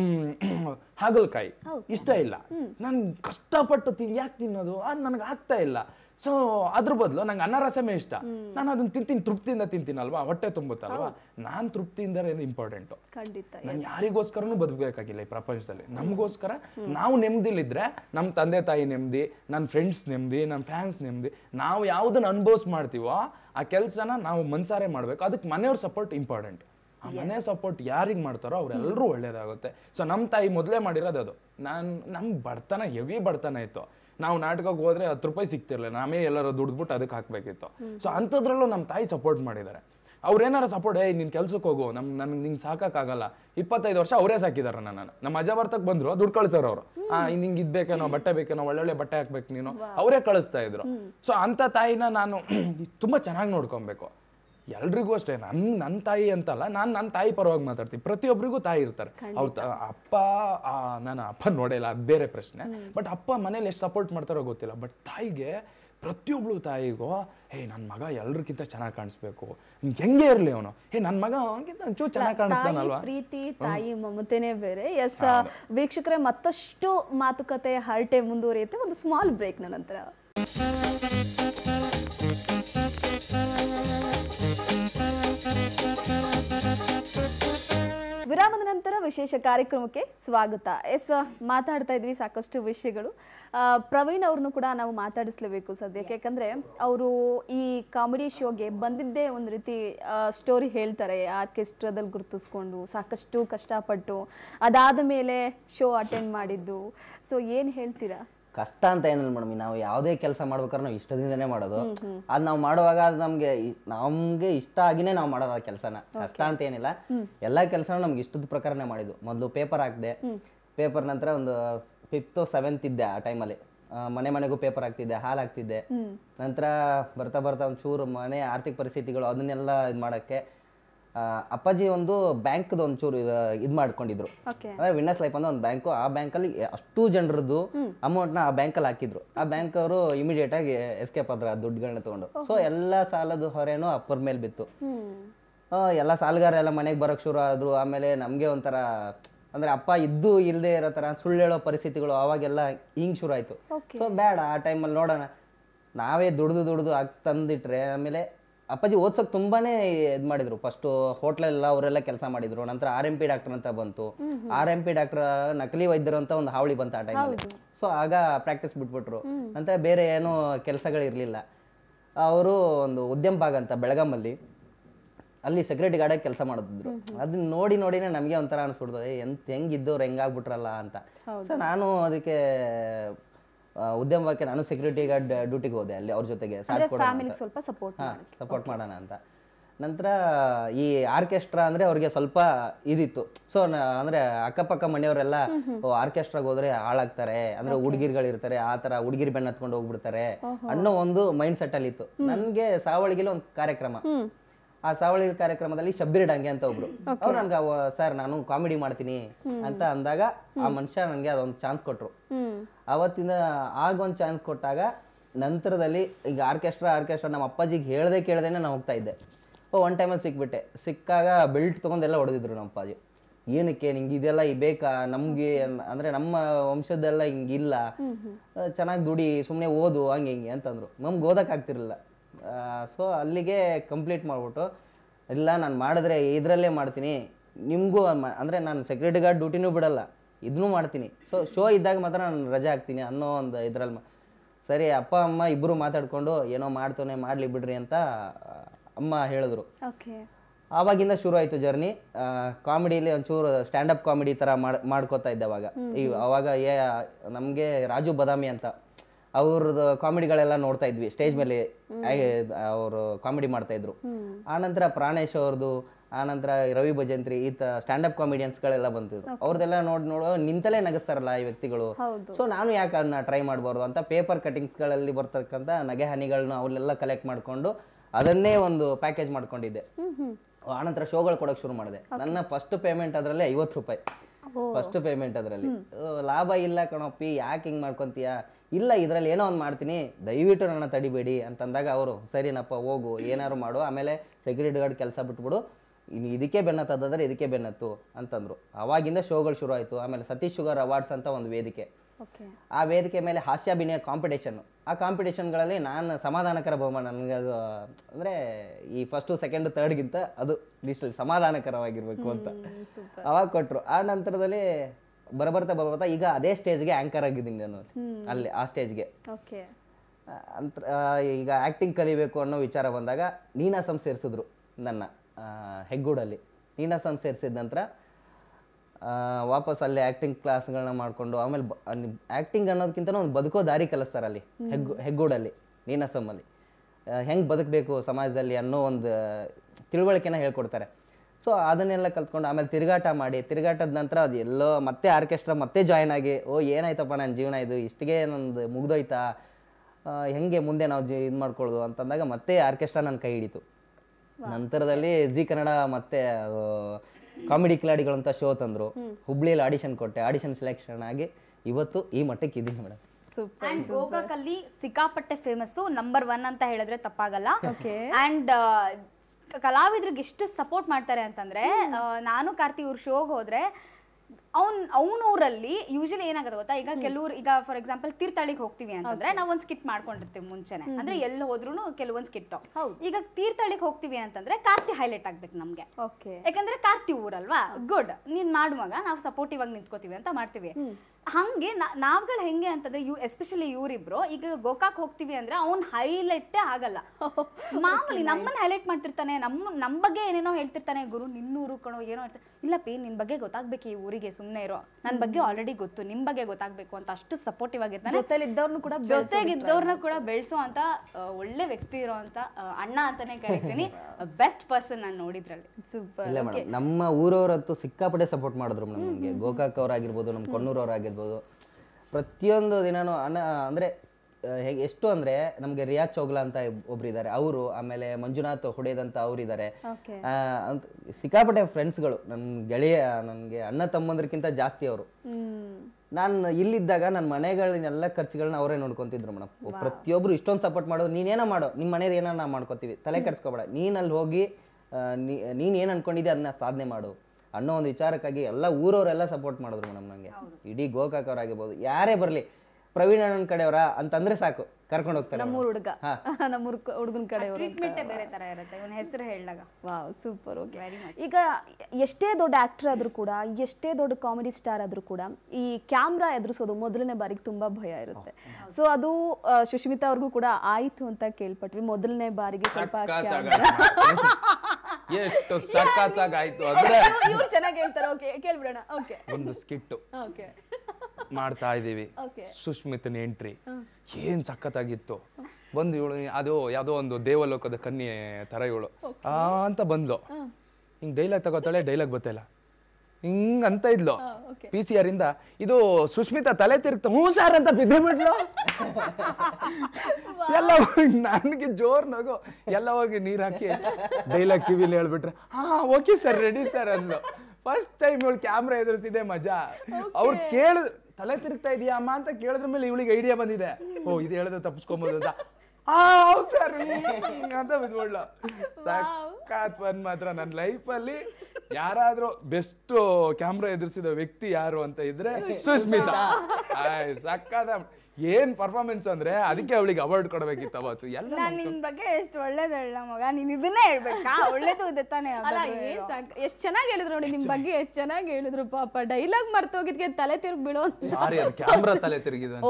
ಹಾಗಲಕಾಯಿ ಇಷ್ಟ ಇಲ್ಲ ನಾನು ಕಷ್ಟಪಟ್ಟು ತಿನ್ ಯಾಕೆ ತಿನ್ನೋದು ಅದು ನನಗೆ ಆಗ್ತಾ ಇಲ್ಲ ಸೊ ಅದ್ರ ಬದಲು ನಂಗೆ ಅನ್ನ ರಸಮೇ ಇಷ್ಟ ನಾನು ಅದನ್ನ ತಿಂತೀನಿ ತೃಪ್ತಿಯಿಂದ ತಿಂತೀನಲ್ವಾ ಹೊಟ್ಟೆ ತುಂಬುತ್ತಲ್ವಾ ನಾನು ತೃಪ್ತಿಯಿಂದ ಇಂಪಾರ್ಟೆಂಟು ಖಂಡಿತ ನಾನು ಯಾರಿಗೋಸ್ಕರನೂ ಬದುಕಬೇಕಾಗಿಲ್ಲ ಈ ಪ್ರಪಂಚದಲ್ಲಿ ನಮಗೋಸ್ಕರ ನಾವು ನೆಮ್ಮದಿಲಿದ್ರೆ ನಮ್ಮ ತಂದೆ ತಾಯಿ ನೆಮ್ಮದಿ ನನ್ನ ಫ್ರೆಂಡ್ಸ್ ನೆಮ್ಮದಿ ನನ್ನ ಫ್ಯಾನ್ಸ್ ನೆಮ್ಮದಿ ನಾವು ಯಾವುದನ್ನ ಅನುಭವಿಸ್ ಮಾಡ್ತೀವೋ ಆ ಕೆಲಸನ ನಾವು ಮನ್ಸಾರೆ ಮಾಡಬೇಕು ಅದಕ್ಕೆ ಮನೆಯವ್ರ ಸಪೋರ್ಟ್ ಇಂಪಾರ್ಟೆಂಟ್ ಆ ಮನೆ ಸಪೋರ್ಟ್ ಯಾರಿಗೆ ಮಾಡ್ತಾರೋ ಅವ್ರೆಲ್ಲರೂ ಒಳ್ಳೇದಾಗುತ್ತೆ ಸೊ ನಮ್ಮ ತಾಯಿ ಮೊದಲೇ ಮಾಡಿರೋದು ಅದು ನಾನು ನಮ್ಗೆ ಬಡತನ ಹೆವಿ ಬಡತನ ಇತ್ತು ನಾವು ನಾಟಕಕ್ಕೆ ಹೋದ್ರೆ ಹತ್ತು ರೂಪಾಯಿ ಸಿಗ್ತಿರ್ಲಿಲ್ಲ ನಾವೇ ಎಲ್ಲರೂ ದುಡ್ದ್ಬಿಟ್ಟು ಅದಕ್ಕೆ ಹಾಕ್ಬೇಕಿತ್ತು ಸೊ ಅಂಥದ್ರಲ್ಲೂ ನಮ್ಮ ತಾಯಿ ಸಪೋರ್ಟ್ ಮಾಡಿದ್ದಾರೆ ಅವ್ರೇನಾರ ಸಪೋರ್ಟ್ ಏಯ್ ನಿನ್ ಕೆಲ್ಸಕ್ಕೆ ಹೋಗು ನಮ್ ನನ್ಗೆ ನಿಂಗೆ ಸಾಕಾಗಲ್ಲ ಇಪ್ಪತ್ತೈದು ವರ್ಷ ಅವರೇ ಸಾಕಿದಾರೆ ನನ್ನನ್ನು ನಮ್ಮ ಅಜ್ಜ ಬರ್ತಕ್ ಬಂದ್ರು ದುಡ್ಡು ಕಳ್ಸೋರು ಅವರು ಆ ನಿಂಗೆ ಇದ್ ಬೇಕೇನೋ ಬಟ್ಟೆ ಬೇಕೇನೋ ಒಳ್ಳೊಳ್ಳೆ ಬಟ್ಟೆ ಹಾಕ್ಬೇಕು ನೀನು ಅವರೇ ಕಳಿಸ್ತಾ ಇದ್ರು ಸೊ ಅಂತ ತಾಯಿನ ನಾನು ತುಂಬಾ ಚೆನ್ನಾಗಿ ನೋಡ್ಕೊಬೇಕು ಎಲ್ರಿಗೂ ಅಷ್ಟೇ ನನ್ ನನ್ನ ತಾಯಿ ಅಂತಲ್ಲ ನಾನು ನನ್ನ ತಾಯಿ ಪರವಾಗಿ ಮಾತಾಡ್ತೀನಿ ಪ್ರತಿಯೊಬ್ಬರಿಗೂ ತಾಯಿ ಇರ್ತಾರೆ ಅವ್ರ ತ- ಅಪ್ಪ ಆ, ನಾನು ಅಪ್ಪ ನೋಡಿಲ್ಲ ಅದು ಬೇರೆ ಪ್ರಶ್ನೆ ಬಟ್ ಅಪ್ಪ ಮನೇಲಿ ಎಷ್ಟು ಸಪೋರ್ಟ್ ಮಾಡ್ತಾರೋ ಗೊತ್ತಿಲ್ಲ ಬಟ್ ತಾಯಿಗೆ ಪ್ರತಿಯೊಬ್ಳು ತಾಯಿಗೂ ಹೇ ನನ್ನ ಮಗ ಎಲ್ರಿಗಿಂತ ಚೆನ್ನಾಗಿ ಕಾಣಿಸ್ಬೇಕು ಹೆಂಗೆ ಇರಲಿ ಅವನು ಹೇ ನನ್ನ ಮಗ ಅವನಿಗಿಂತ ಒಂಚೂರು ಚೆನ್ನಾಗಿ ತಾಯಿ ಕಾಣಿಸ್ತಾನಲ್ವಾ ಪ್ರೀತಿ ತಾಯಿ ಮಮತೆನೇ ಬೇರೆ ಎಸ್ ವೀಕ್ಷಕರೇ ಮತ್ತಷ್ಟು ಮಾತುಕತೆ ಹರಟೆ ಮುಂದುವರಿಯುತ್ತೆ ಒಂದು ಸ್ಮಾಲ್ ಬ್ರೇಕ್ ನಂತರ ವಿರಾಮದ ನಂತರ ವಿಶೇಷ ಕಾರ್ಯಕ್ರಮಕ್ಕೆ ಸ್ವಾಗತ ಎಸ್ ಮಾತಾಡ್ತಾ ಇದ್ವಿ ಸಾಕಷ್ಟು ವಿಷಯಗಳು ಆ, ಪ್ರವೀಣ್ ಅವ್ರನ್ನು ಕೂಡ ನಾವು ಮಾತಾಡಿಸ್ಲೇಬೇಕು ಸದ್ಯಕ್ಕೆ ಯಾಕಂದ್ರೆ ಅವರು ಈ ಕಾಮಿಡಿ ಶೋಗೆ ಬಂದಿದ್ದೇ ಒಂದು ರೀತಿ ಸ್ಟೋರಿ ಹೇಳ್ತಾರೆ ಆರ್ಕೆಸ್ಟ್ರಾದಲ್ಲಿ ಗುರುತಿಸ್ಕೊಂಡು ಸಾಕಷ್ಟು ಕಷ್ಟಪಟ್ಟು ಅದಾದ ಮೇಲೆ ಶೋ ಅಟೆಂಡ್ ಮಾಡಿದ್ದು ಸೊ ಏನು ಹೇಳ್ತೀರಾ ಕಷ್ಟ ಅಂತ ಏನಿಲ್ಲ ಮೇಡಮ್ ನಾವು ಯಾವುದೇ ಕೆಲಸ ಮಾಡ್ಬೇಕಾದ್ರೆ ನಾವು ಇಷ್ಟದಿಂದನೇ ಮಾಡೋದು ಅದ್ ನಾವು ಮಾಡುವಾಗ ಅದು ನಮ್ಗೆ ಇ- ನಮ್ಗೆ ಇಷ್ಟ ಆಗಿನೇ ನಾವು ಮಾಡೋದು ಆ ಕೆಲಸನ ಕಷ್ಟ ಅಂತ ಏನಿಲ್ಲ ಎಲ್ಲಾ ಕೆಲಸನೂ ನಮ್ಗೆ ಇಷ್ಟದ ಪ್ರಕಾರನೇ ಮಾಡಿದ್ದು ಮೊದಲು ಪೇಪರ್ ಹಾಕ್ದೆ ಪೇಪರ್ ನಂತರ ಒಂದು ಫಿಫ್ತ್ ಸೆವೆಂತ್ ಇದ್ದೆ ಆ ಟೈಮಲ್ಲಿ ಮನೆ ಮನೆಗೂ ಪೇಪರ್ ಹಾಕ್ತಿದ್ದೆ ಹಾಲು ಹಾಕ್ತಿದ್ದೆ ನಂತರ ಬರ್ತಾ ಬರ್ತಾ ಒಂಚೂರು ಮನೆ ಆರ್ಥಿಕ ಪರಿಸ್ಥಿತಿಗಳು ಅದನ್ನೆಲ್ಲ ಇದು ಮಾಡಕ್ಕೆ ಆ, ಅಪ್ಪಾಜಿ ಒಂದು ಬ್ಯಾಂಕ್ದು ಒಂಚೂರು ಇದು ಮಾಡ್ಕೊಂಡಿದ್ರು ಓಕೆ ಅಂದ್ರೆ ವಿನ್ನರ್ಸ್ ಲೈಫ್ ಅಂತ ಒಂದು ಬ್ಯಾಂಕು ಆ ಬ್ಯಾಂಕಲ್ಲಿ ಅಷ್ಟು ಜನರದ್ದು ಅಮೌಂಟ್ನ ಆ ಬ್ಯಾಂಕಲ್ಲಿ ಹಾಕಿದ್ರು ಆ ಬ್ಯಾಂಕ್ ಅವರು ಇಮಿಡಿಯೇಟ್ ಆಗಿ ಎಸ್ಕೇಪ್ ಆದ್ರ ಆ ದುಡ್ಡುಗಳನ್ನ ತಗೊಂಡು ಸೊ ಎಲ್ಲ ಸಾಲದ ಹೊರೆನೂ ಅಪ್ಪರ ಮೇಲೆ ಬಿತ್ತು ಆ, ಎಲ್ಲ ಸಾಲಗಾರ ಎಲ್ಲ ಮನೆಗೆ ಬರೋಕ್ ಶುರು ಆದ್ರು ಆಮೇಲೆ ನಮ್ಗೆ ಒಂಥರ ಅಂದ್ರೆ ಅಪ್ಪ ಇದ್ದು ಇಲ್ಲದೆ ಇರೋ ತರ ಸುಳ್ಳು ಹೇಳೋ ಪರಿಸ್ಥಿತಿಗಳು ಅವಾಗೆಲ್ಲ ಹಿಂಗ್ ಶುರು ಆಯ್ತು ಸೊ ಬೇಡ ಆ ಟೈಮಲ್ಲಿ ನೋಡೋಣ ನಾವೇ ದುಡ್ದು ದುಡ್ದು ಹಾಕಿ ತಂದಿಟ್ರೆ ಆಮೇಲೆ ಅಪ್ಪಾಜಿ ಓದ್ಸೋಕೆ ತುಂಬಾನೇ ಇದು ಮಾಡಿದ್ರು ಫಸ್ಟು ಹೋಟ್ಲೆಲ್ಲ ಅವರೆಲ್ಲ ಕೆಲಸ ಮಾಡಿದ್ರು ನಂತರ ಆರ್ ಎಂ ಪಿ ಡಾಕ್ಟರ್ ಅಂತ ಬಂತು ಆರ್ ಎಂ ಪಿ ಡಾಕ್ಟರ್ ನಕಲಿ ವೈದ್ಯರು ಅಂತ ಒಂದು ಹಾವಳಿ ಬಂತು ಆ ಟೈಮಲ್ಲಿ ಸೊ ಆಗ ಪ್ರಾಕ್ಟೀಸ್ ಬಿಟ್ಬಿಟ್ರು ನಂತರ ಬೇರೆ ಏನೂ ಕೆಲಸಗಳಿರಲಿಲ್ಲ ಅವರು ಒಂದು ಉದ್ಯಮ ಭಾಗ ಅಂತ ಬೆಳಗಾಮಲ್ಲಿ ಅಲ್ಲಿ ಸೆಕ್ಯೂರಿಟಿ ಗಾರ್ಡಾಗಿ ಕೆಲಸ ಮಾಡಿದ್ರು ಅದನ್ನ ನೋಡಿ ನೋಡಿನೇ ನಮಗೆ ಒಂಥರ ಅನಿಸ್ಬಿಡ್ತು ಏ ಎಂತ ಹೆಂಗಿದ್ದವ್ರು ಹೆಂಗಾಗ್ಬಿಟ್ರಲ್ಲ ಅಂತ ಸೊ ನಾನು ಅದಕ್ಕೆ ಆ, ಉದ್ಯಮ ಭಾಗಕ್ಕೆ ನಾನು ಸೆಕ್ಯೂರಿಟಿ ಗಾರ್ಡ್ ಡ್ಯೂಟಿಗೆ ಹೋದೆ ಅಲ್ಲಿ ಅವ್ರ ಜೊತೆಗೆ ಸಾಥ್ ಅಂದ್ರೆ ಕೊಡೋಣ ಫ್ಯಾಮಿಲಿ ಅಂತ. ಸ್ವಲ್ಪ ಸಪೋರ್ಟ್ ಹಾ ಸಪೋರ್ಟ್ ಮಾಡೋಣ ಅಂತ ನಂತರ ಈ ಆರ್ಕೆಸ್ಟ್ರಾ ಅಂದ್ರೆ ಅವ್ರಿಗೆ ಸ್ವಲ್ಪ ಇದಿತ್ತು ಸೊ ಅಂದ್ರೆ ಅಕ್ಕಪಕ್ಕ ಮನೆಯವರೆಲ್ಲ ಓ ಆರ್ಕೆಸ್ಟ್ರಾಗ ಹೋದ್ರೆ ಹಾಳಾಗ್ತಾರೆ ಅಂದ್ರೆ ಹುಡುಗಿರ್ಗಳಿರ್ತಾರೆ ಆ ತರ ಹುಡುಗಿರ್ ಬೆನ್ನ ಹತ್ಕೊಂಡು ಹೋಗ್ಬಿಡ್ತಾರೆ ಅನ್ನೋ ಒಂದು ಮೈಂಡ್ ಸೆಟ್ ಅಲ್ಲಿ ಇತ್ತು ನನ್ಗೆ ಸಾವಳಿಗೆಲಿ ಒಂದು ಕಾರ್ಯಕ್ರಮ ಆ ಸಾವಳಿ ಕಾರ್ಯಕ್ರಮದಲ್ಲಿ ಶಬ್ಬೀರ್ ಡಂಗೆ ಅಂತ ಒಬ್ರು ಅವ್ರು ನನ್ಗೆ ಸರ್ ನಾನು ಕಾಮಿಡಿ ಮಾಡ್ತೀನಿ ಅಂತ ಅಂದಾಗ ಆ ಮನುಷ್ಯ ನನ್ಗೆ ಅದೊಂದು ಚಾನ್ಸ್ ಕೊಟ್ರು ಹ್ಮ್ ಅವತ್ತಿಂದ ಆಗ ಒಂದು ಚಾನ್ಸ್ ಕೊಟ್ಟಾಗ ನಂತರದಲ್ಲಿ ಈಗ ಆರ್ಕೆಸ್ಟ್ರಾ ಆರ್ಕೆಸ್ಟ್ರಾ ನಮ್ಮ ಅಪ್ಪಾಜಿಗೆ ಹೇಳ್ದೆ ಕೇಳ್ದೇನೆ ನಾನು ಹೋಗ್ತಾ ಇದ್ದೆ ಓ ಒನ್ ಟೈಮಲ್ಲಿ ಸಿಕ್ಬಿಟ್ಟೆ ಸಿಕ್ಕಾಗ ಬೆಲ್ಟ್ ತೊಗೊಂಡೆಲ್ಲ ಹೊಡೆದಿದ್ರು ನಮ್ಮ ಅಪ್ಪಾಜಿ ಏನಕ್ಕೆ ನಿಂಗೆ ಇದೆಲ್ಲ ಈ ಬೇಕಾ ನಮ್ಗೆ ಅನ್- ಅಂದ್ರೆ ನಮ್ಮ ವಂಶದ್ದೆಲ್ಲ ಹಿಂಗಿಲ್ಲ ಚೆನ್ನಾಗಿ ದುಡಿ ಸುಮ್ಮನೆ ಓದು ಹಂಗೆ ಹಿಂಗೆ ಅಂತಂದ್ರು ನಮ್ಗೆ ಓದಕ್ಕಾಗ್ತಿರ್ಲಿಲ್ಲ ಸೊ ಅಲ್ಲಿಗೆ ಕಂಪ್ಲೀಟ್ ಮಾಡ್ಬಿಟ್ಟು ಇಲ್ಲ ನಾನು ಮಾಡಿದ್ರೆ ಇದರಲ್ಲೇ ಮಾಡ್ತೀನಿ ನಿಮಗೂ ಅಂದರೆ ನಾನು ಸೆಕ್ಯೂರಿಟಿ ಗಾರ್ಡ್ ಡ್ಯೂಟಿನೂ ಬಿಡಲ್ಲ ಇದನ್ನೂ ಮಾಡ್ತೀನಿ ಸೊ ಶೋ ಇದ್ದಾಗ ಮಾತ್ರ ನಾನು ರಜೆ ಹಾಕ್ತೀನಿ ಅನ್ನೋ ಒಂದು ಇದ್ರಲ್ಲಿ ಸರಿ ಅಪ್ಪ ಅಮ್ಮ ಇಬ್ಬರು ಮಾತಾಡ್ಕೊಂಡು ಏನೋ ಮಾಡ್ತಾನೆ ಮಾಡಲಿ ಬಿಡ್ರಿ ಅಂತ ಆ, ಅಮ್ಮ ಹೇಳಿದ್ರು ಓಕೆ ಆವಾಗಿಂದ ಶುರು ಆಯ್ತು ಜರ್ನಿ ಕಾಮಿಡಿಲಿ ಒಂಚೂರು ಸ್ಟ್ಯಾಂಡಪ್ ಕಾಮಿಡಿ ತರ ಮಾಡ್ ಮಾಡ್ಕೋತಾ ಇದ್ದೆ ಅವಾಗ ಈ ಅವಾಗ ಏ ನಮ್ಗೆ ರಾಜು ಬದಾಮಿ ಅಂತ ಅವ್ರದ್ದು ಕಾಮಿಡಿಗಳೆಲ್ಲ ನೋಡ್ತಾ ಇದ್ವಿ ಸ್ಟೇಜ್ ಮೇಲೆ ಅವರು ಕಾಮಿಡಿ ಮಾಡ್ತಾ ಇದ್ರು ಆನಂತರ ಪ್ರಾಣೇಶ್ ಅವ್ರದ್ದು ಆನಂತರ ರವಿ ಭಜಂತ್ರಿ ಈ ತ ಸ್ಟ್ಯಾಂಡಪ್ ಕಾಮಿಡಿಯನ್ಸ್ಗಳೆಲ್ಲ ಬಂತಿದ್ರು ಅವ್ರದ್ದೆಲ್ಲ ನೋಡ್ ನೋಡೋ ನಿಂತಲೇ ನಗಿಸ್ತಾರಲ್ಲ ಈ ವ್ಯಕ್ತಿಗಳು ಹೌದು. ಸೊ ನಾನು ಯಾಕೆ ಅದನ್ನ ಟ್ರೈ ಮಾಡಬಾರ್ದು ಅಂತ ಪೇಪರ್ ಕಟಿಂಗ್ಸ್ಗಳಲ್ಲಿ ಬರ್ತಕ್ಕಂಥ ನಗೆ ಹನಿಗಳನ್ನ ಅವನ್ನೆಲ್ಲ ಕಲೆಕ್ಟ್ ಮಾಡ್ಕೊಂಡು ಅದನ್ನೇ ಒಂದು ಪ್ಯಾಕೇಜ್ ಮಾಡ್ಕೊಂಡಿದ್ದೆ ಆನಂತರ ಶೋಗಳು ಕೊಡೋಕೆ ಶುರು ಮಾಡಿದೆ ನನ್ನ ಫಸ್ಟ್ ಪೇಮೆಂಟ್ ಅದರಲ್ಲಿ ಐವತ್ತು ರೂಪಾಯಿ ಫಸ್ಟ್ ಪೇಮೆಂಟ್ ಅದರಲ್ಲಿ ಲಾಭ ಇಲ್ಲ ಕಣಪ್ಪಿ ಯಾಕೆ ಹಿಂಗೆ ಮಾಡ್ಕೊಂತೀಯ ಇಲ್ಲ ಇದರಲ್ಲಿ ಏನೋ ಒಂದು ಮಾಡ್ತೀನಿ ದಯವಿಟ್ಟು ನನ್ನ ತಡಿಬೇಡಿ ಅಂತಂದಾಗ ಅವರು ಸರಿನಪ್ಪ ಹೋಗು ಏನಾದ್ರು ಮಾಡು ಆಮೇಲೆ ಸೆಕ್ಯೂರಿಟಿ ಗಾರ್ಡ್ ಕೆಲಸ ಬಿಟ್ಬಿಡು ಇನ್ನು ಇದಕ್ಕೆ ಬೆನ್ನತ್ತದಾದ್ರೆ ಇದಕ್ಕೆ ಬೆನ್ನತ್ತು ಅಂತಂದ್ರು ಅವಾಗಿಂದ ಶೋಗಳು ಶುರು ಆಯಿತು ಆಮೇಲೆ ಸತೀಶ್ ಶುಗರ್ ಅವಾರ್ಡ್ಸ್ ಅಂತ ಒಂದು ವೇದಿಕೆ ಓಕೆ ಆ ವೇದಿಕೆ ಮೇಲೆ ಹಾಸ್ಯಾಭಿನಯ ಕಾಂಪಿಟೇಷನ್ ಆ ಕಾಂಪಿಟೇಷನ್ಗಳಲ್ಲಿ ನಾನು ಸಮಾಧಾನಕರ ಬಹುಮಾನ ನನಗೆ ಅದು ಅಂದರೆ ಈ ಫಸ್ಟು ಸೆಕೆಂಡ್ ತರ್ಡ್ಗಿಂತ ಅದು ಲಿಸ್ಟಲ್ಲಿ ಸಮಾಧಾನಕರವಾಗಿರ್ಬೇಕು ಅಂತ ಅವಾಗ ಕೊಟ್ಟರು ಆ ನಂತರದಲ್ಲಿ ಬರಬರ್ತಾ ಬರಬರ್ತಾ ಈಗ ಅದೇ ಸ್ಟೇಜ್ಗೆ ಆ್ಯಂಕರ್ ಆಗಿದ್ದೀನಿ ನಾನು ಅಲ್ಲಿ ಆ ಸ್ಟೇಜ್ಗೆ ಓಕೆ ಅಂತ ಆ, ಈಗ ಆ್ಯಕ್ಟಿಂಗ್ ಕಲಿಬೇಕು ಅನ್ನೋ ವಿಚಾರ ಬಂದಾಗ ನೀನಾಸಂ ಸೇರಿಸಿದ್ರು ನನ್ನ ಆ, ಹೆಗ್ಗೂಡಲ್ಲಿ ನೀನಾಸಂ ಸೇರಿಸಿದ ನಂತರ ಆ, ವಾಪಸ್ ಅಲ್ಲಿ ಆ್ಯಕ್ಟಿಂಗ್ ಕ್ಲಾಸ್ಗಳನ್ನ ಮಾಡಿಕೊಂಡು ಆಮೇಲೆ ಆ್ಯಕ್ಟಿಂಗ್ ಅನ್ನೋದಕ್ಕಿಂತ ಒಂದು ಬದುಕೋ ದಾರಿ ಕಲಿಸ್ತಾರೆ ಅಲ್ಲಿ ಹೆಗ್ಗು ಹೆಗ್ಗೂಡಲ್ಲಿ ನೀನಾಸಮ್ಮಲ್ಲಿ ಹೆಂಗೆ ಬದುಕಬೇಕು ಸಮಾಜದಲ್ಲಿ ಅನ್ನೋ ಒಂದು ತಿಳುವಳಿಕೆನ ಹೇಳ್ಕೊಡ್ತಾರೆ ಸೊ ಅದನ್ನೆಲ್ಲ ಕಲ್ತ್ಕೊಂಡು ಆಮೇಲೆ ತಿರುಗಾಟ ಮಾಡಿ ತಿರುಗಾಟದ ನಂತರ ಅದು ಎಲ್ಲೋ ಮತ್ತೆ ಆರ್ಕೆಸ್ಟ್ರಾ ಮತ್ತೆ ಜಾಯ್ನ್ ಆಗಿ ಓ ಏನಾಯ್ತಪ್ಪ ನನ್ನ ಜೀವನ ಇದು ಇಷ್ಟಿಗೆ ನಂದು ಮುಗ್ದೋಯ್ತಾ ಆ, ಹೆಂಗೆ ಮುಂದೆ ನಾವು ಜಿ ಇದು ಮಾಡ್ಕೊಳ್ಳೋದು ಅಂತಂದಾಗ ಮತ್ತೆ ಆರ್ಕೆಸ್ಟ್ರಾ ನನ್ನ ಕೈ ಹಿಡಿತು ನಂತರದಲ್ಲಿ ಜಿ ಕನ್ನಡ ಮತ್ತೆ ಕಾಮಿಡಿ ಕಿಲಾಡಿಗಳು ಅಂತ ಶೋ ತಂದ್ರು ಹುಬ್ಳಿಯಲ್ಲಿ ಆಡಿಷನ್ ಕೊಟ್ಟೆ ಆಡಿಷನ್ ಸೆಲೆಕ್ಷನ್ ಆಗಿ ಇವತ್ತು ಈ ಮಟ್ಟಕ್ಕೆ ಇದ್ದೀನಿ ಮೇಡಮ್ ಸೂಪರ್ ಅಂಡ್ ಗೋಕಾಕ್ ಅಲ್ಲಿ ಸಿಕ್ಕಾಪಟ್ಟೆ ಫೇಮಸ್ ನಂಬರ್ ಒನ್ ಅಂತ ಹೇಳಿದ್ರೆ ತಪ್ಪಾಗಲ್ಲ Okay. ಅಂಡ್ ಕಲಾವಿದ್ರಿಗೆ ಎಷ್ಟು ಸಪೋರ್ಟ್ ಮಾಡ್ತಾರೆ ಅಂತಂದ್ರೆ ಆ, ನಾನು ಕಾರ್ತಿ ಇವ್ರ ಶೋಗೆ ಹೋದ್ರೆ ಅವ್ನ್ ಅವನ ಊರಲ್ಲಿ ಯೂಶಲಿ ಏನಾಗುತ್ತೆ ಗೊತ್ತಾ ಈಗ ಕೆಲವ್ರು ಈಗ ಫಾರ್ ಎಕ್ಸಾಂಪಲ್ ತೀರ್ಥಹಳ್ಳಿಗೆ ಹೋಗ್ತೀವಿ ಅಂತಂದ್ರೆ ನಾವು ಒಂದು ಸ್ಕಿಟ್ ಮಾಡ್ಕೊಂಡಿರ್ತೀವಿ ಮುಂಚೆನೆ ಅಂದ್ರೆ ಎಲ್ಲಿ ಹೋದ್ರೂ ಕೆಲವೊಂದು ಸ್ಕಿಟ್ ಹೌದು. ಈಗ ತೀರ್ಥಹಳ್ಳಿಗೆ ಹೋಗ್ತೀವಿ ಅಂತಂದ್ರೆ ಕಾರ್ತಿ ಹೈಲೈಟ್ ಆಗ್ಬೇಕು ನಮ್ಗೆ ಓಕೆ ಯಾಕಂದ್ರೆ ಕಾರ್ತಿ ಊರಲ್ವಾ ಗುಡ್ ನೀನ್ ಮಾಡುವಾಗ ನಾವು ಸಪೋರ್ಟಿವ್ ಆಗಿ ನಿಂತ್ಕೋತೀವಿ ಅಂತ ಮಾಡ್ತೀವಿ ಹಂಗೆ ನಾ- ನಾವ್ಗಳು ಹೆಂಗೆ ಅಂತಂದ್ರೆ ಇವ್ ಎಸ್ಪೆಷಲಿ ಇವ್ರಿಬ್ರು ಈಗ ಗೋಕಾಕ್ ಹೋಗ್ತೀವಿ ಅಂದ್ರೆ ಅವ್ನ್ ಹೈಲೈಟೇ ಆಗಲ್ಲ ಮಾಮೂಲಿ ನಮ್ಮನ್ನ ಹೈಲೈಟ್ ಮಾಡ್ತಿರ್ತಾನೆ ನಮ್ಮ ನಮ್ ಬಗ್ಗೆ ಏನೇನೋ ಹೇಳ್ತಿರ್ತಾನೆ ಗುರು ನಿನ್ನೂರು ಕಣೋ ಏನೋ ಹೇಳ್ತಾರೆ ಇಲ್ಲ ಪಿ ನಿನ್ ಬಗ್ಗೆ ಗೊತ್ತಾಗ್ಬೇಕು ಈ ಊರಿಗೆ ಸುಮ್ನೆ ಇರೋ ನನ್ ಬಗ್ಗೆ ಆಲ್ರೆಡಿ ಗೊತ್ತು ನಿಮ್ ಬಗ್ಗೆ ಗೊತ್ತಾಗ್ಬೇಕು ಅಂತ ಅಷ್ಟು ಸಪೋರ್ಟಿವ್ ಆಗಿರ್ತಾನೆ ಜೊತೆಲಿದ್ದವ್ರನ್ನು ಕೂಡ ಜೊತೆಗಿದ್ದವ್ರನ್ನ ಕೂಡ ಬೆಳೆಸೋ ಅಂತ ಆ, ಒಳ್ಳೆ ವ್ಯಕ್ತಿ ಇರೋ ಅಂತ ಅಣ್ಣ ಅಂತಾನೆ ಕರಿತೀನಿ ಬೆಸ್ಟ್ ಪರ್ಸನ್ ನಾನು ನೋಡಿದ್ರಲ್ಲಿ ಸೂಪರ್ ಇಲ್ಲ ಮೇಡಮ್ ನಮ್ಮ ಊರವರಂತೂ ಸಿಕ್ಕಾಪಟ್ಟೆ ಸಪೋರ್ಟ್ ಮಾಡಿದ್ರು ಮೇಡಮ್ ನಮಗೆ ಗೋಕಾಕ್ ಅವ್ರಾಗಿರ್ಬೋದು ನಮ್ಮ ಕೊಣ್ಣೂರು ಅವ್ರಾಗಿರ್ಬೋದು ಪ್ರತಿಯೊಂದು ದಿನಾನು ಅನ್ನ ಅಂದರೆ ಹೇಗೆ ಎಷ್ಟು ಅಂದರೆ ನಮಗೆ ರಿಯಾಜ್ ಚೋಗ್ಲಾ ಅಂತ ಒಬ್ರು ಇದ್ದಾರೆ ಅವರು ಆಮೇಲೆ ಮಂಜುನಾಥ್ ಹುಡೇದ್ ಅಂತ ಅವ್ರು ಇದ್ದಾರೆ ಓಕೆ ಅಂತ ಸಿಕ್ಕಾಪಟ್ಟೆ ಫ್ರೆಂಡ್ಸ್ಗಳು ನನ್ನ ಗೆಳೆಯ ನನಗೆ ಅಣ್ಣ ತಮ್ಮಂದ್ರಕ್ಕಿಂತ ಜಾಸ್ತಿ ಅವರು ಹ್ಮ್ ನಾನು ಇಲ್ಲಿದ್ದಾಗ ನನ್ನ ಮನೆಗಳನ್ನೆಲ್ಲ ಖರ್ಚುಗಳನ್ನ ಅವರೇ ನೋಡ್ಕೊಂತಿದ್ರು ಮೇಡಮ್ ಪ್ರತಿಯೊಬ್ರು ಇಷ್ಟೊಂದು ಸಪೋರ್ಟ್ ಮಾಡೋದು ನೀನೇನೋ ಮಾಡೋ ನಿಮ್ಮ ಮನೇದು ಏನೋ ನಾವು ಮಾಡ್ಕೋತೀವಿ ತಲೆ ಕೆಡ್ಸ್ಕೊಬೇಡ ನೀನ್ ಅಲ್ಲಿ ಹೋಗಿ ಆ, ನೀ- ನೀನ್ ಏನ್ ಅನ್ಕೊಂಡಿದ್ದೆ ಅದನ್ನ ಸಾಧನೆ ಮಾಡು ಅನ್ನೋ ಒಂದು ವಿಚಾರಕ್ಕಾಗಿ ಎಲ್ಲ ಊರವರೆಲ್ಲ ಸಪೋರ್ಟ್ ಮಾಡಿದ್ರು ಮೇಡಮ್ ನನಗೆ ಇಡೀ ಗೋಕಾಕ್ ಅವ್ರಾಗಿರ್ಬೋದು ಯಾರೇ ಬರಲಿ ಪ್ರವೀಣ್ ಅಣ್ಣನ ಕಡೆಯವರ ಅಂತಂದ್ರೆ ಸಾಕು ಕರ್ಕೊಂಡು ಹೋಗ್ತಾರೆ ನಮ್ಮೂರ್ ಅವ್ರು. ಹುಡುಗ ಹಾ. ನಮ್ಮೂರ್ ಹುಡುಗನ ಕಡೆಯವರು ಟ್ರೀಟ್ಮೆಂಟೇ ಬೇರೆ ತರ ಇರುತ್ತೆ ಇವನ ಹೆಸರು ಹೇಳಿದಾಗ ವಾವ್ ಸೂಪರ್ ಓಕೆ ಈಗ ಎಷ್ಟೇ ದೊಡ್ಡ ಆಕ್ಟರ್ ಆದ್ರೂ ಕೂಡ ಎಷ್ಟೇ ದೊಡ್ಡ ಕಾಮಿಡಿ ಸ್ಟಾರ್ ಆದ್ರೂ ಕೂಡ ಈ ಕ್ಯಾಮ್ರಾ ಎದುರಿಸೋದು ಮೊದಲನೇ ಬಾರಿಗೆ ತುಂಬಾ ಭಯ ಇರುತ್ತೆ ಸೊ ಅದು ಆ, ಸುಷ್ಮಿತಾ ಅವ್ರಿಗೂ ಕೂಡ ಆಯ್ತು ಅಂತ ಕೇಳ್ಪಟ್ವಿ ಮೊದಲನೇ ಬಾರಿಗೆ ಸ್ವಲ್ಪ ಸಖತ್ತಾಗಾಯ್ತು ಮಾತ್ರ. ಎಷ್ಟು ಸಖತ್ತಾಗಾಯ್ತು ಅಂದ್ರೆ ಇವ್ರು ಚೆನ್ನಾಗಿ ಹೇಳ್ತಾರೆ ಓಕೆ ಕೇಳ್ಬಿಡೋಣ ಓಕೆ ಒಂದು ಸ್ಕಿಟ್ಟು ಓಕೆ ಮಾಡ್ತಾ ಇದೀವಿ ಓಕೆ ಸುಷ್ಮಿತನ ಎಂಟ್ರಿ ಏನ್ ಸಖತ್ತಾಗಿತ್ತು ಬಂದು ಇವಳು ಅದು ಯಾವುದೋ ಒಂದು ದೇವಲೋಕದ ಕನ್ಯೆ ತರ ಇವಳು ಆ ಅಂತ ಬಂದ್ಲು ಹಿಂಗ್ ಡೈಲಾಗ್ ತಗೋತಾಳೆ ಡೈಲಾಗ್ ಗೊತ್ತಿಲ್ಲ ಹಿಂಗ್ ಅಂತ ಇದ್ಲು okay. ಪಿ ಸಿ ಆರ್ ಇಂದ ಇದು ಸುಷ್ಮಿತಾ ತಲೆ ತಿರುಗ್ತ ಹ್ಞೂ ಸರ್ ಅಂತ ಬಿದ್ದು ಬಿಡ್ಲು ಎಲ್ಲ ಹೋಗಿ ನನಗೆ ಜೋರ್ ನಗು ಎಲ್ಲ ಹೋಗಿ ನೀರ್ ಹಾಕಿ ಡೈಲಾಗ್ ಕಿವಿಲಿ ಹೇಳ್ಬಿಟ್ರೆ ಹಾ ಓಕೆ ಸರ್ ರೆಡಿ ಸರ್ ಅಂದ್ಲು ಫಸ್ಟ್ ಟೈಮ್ ಇವಳು ಕ್ಯಾಮ್ರಾ ಎದುರಿಸಿದೆ ಮಜಾ ಅವ್ರು ಕೇಳ ತಲೆ ತಿರುಗ್ತಾ ಇದೀಯಾ ಅಮ್ಮ ಅಂತ ಕೇಳಿದ್ರ ಮೇಲೆ ಇವಳಿಗೆ ಐಡಿಯಾ ಬಂದಿದೆ ಓ ಇದು ಹೇಳಿದ್ರೆ ತಪ್ಪಿಸ್ಕೊಬೋದು ಅಂತ ಆ ಹೌದು ಸರ್ ಅಂತ ಬಿದ್ಬಿಡ್ಲು ಸಖತ್ ಫನ್ ಮಾತ್ರ ನನ್ನ ಲೈಫಲ್ಲಿ ಯಾರಾದ್ರೂ ಬೆಸ್ಟ್ ಕ್ಯಾಮ್ರಾ ಎದುರಿಸಿದ ವ್ಯಕ್ತಿ ಯಾರು ಅಂತ ಇದ್ರೆ ಸುಸ್ಮಿತಾ ಆಯ್ ಸಕ್ಕದ ಏನ್ ಪರ್ಫಾರ್ಮೆನ್ಸ್ ಅಂದ್ರೆ ಅದಕ್ಕೆ ಅವಳಿಗೆ ಅವಾರ್ಡ್ ಕೊಡ್ಬೇಕಿತ್ತು ಅವತ್ತು ಎಲ್ಲ ನಾನ್ ನಿನ್ ಬಗ್ಗೆ ಎಷ್ಟು ಒಳ್ಳೇದು ಹೇಳ ಮಗ ನೀನ್ ಇದನ್ನೇ ಹೇಳ್ಬೇಕಾ ಒಳ್ಳೇದು ಇದೆ ತಾನೇ ಅಲ್ಲ ಏನ್ ಸಾಕ್ ಎಷ್ಟ್ ಚೆನ್ನಾಗಿ ಹೇಳಿದ್ರು ನೋಡಿ ನಿಮ್ ಬಗ್ಗೆ ಎಷ್ಟ್ ಚೆನ್ನಾಗಿ ಹೇಳಿದ್ರು ಪಾಪ ಡೈಲಾಗ್ ಮರ್ತೋಗಿದ್ಕೆ ತಲೆ ತಿರುಗಿ ಬಿಡೋ ಸಾರಿ ಅದು ಕ್ಯಾಮ್ರಾ ತಲೆ ತಿರುಗಿದೆ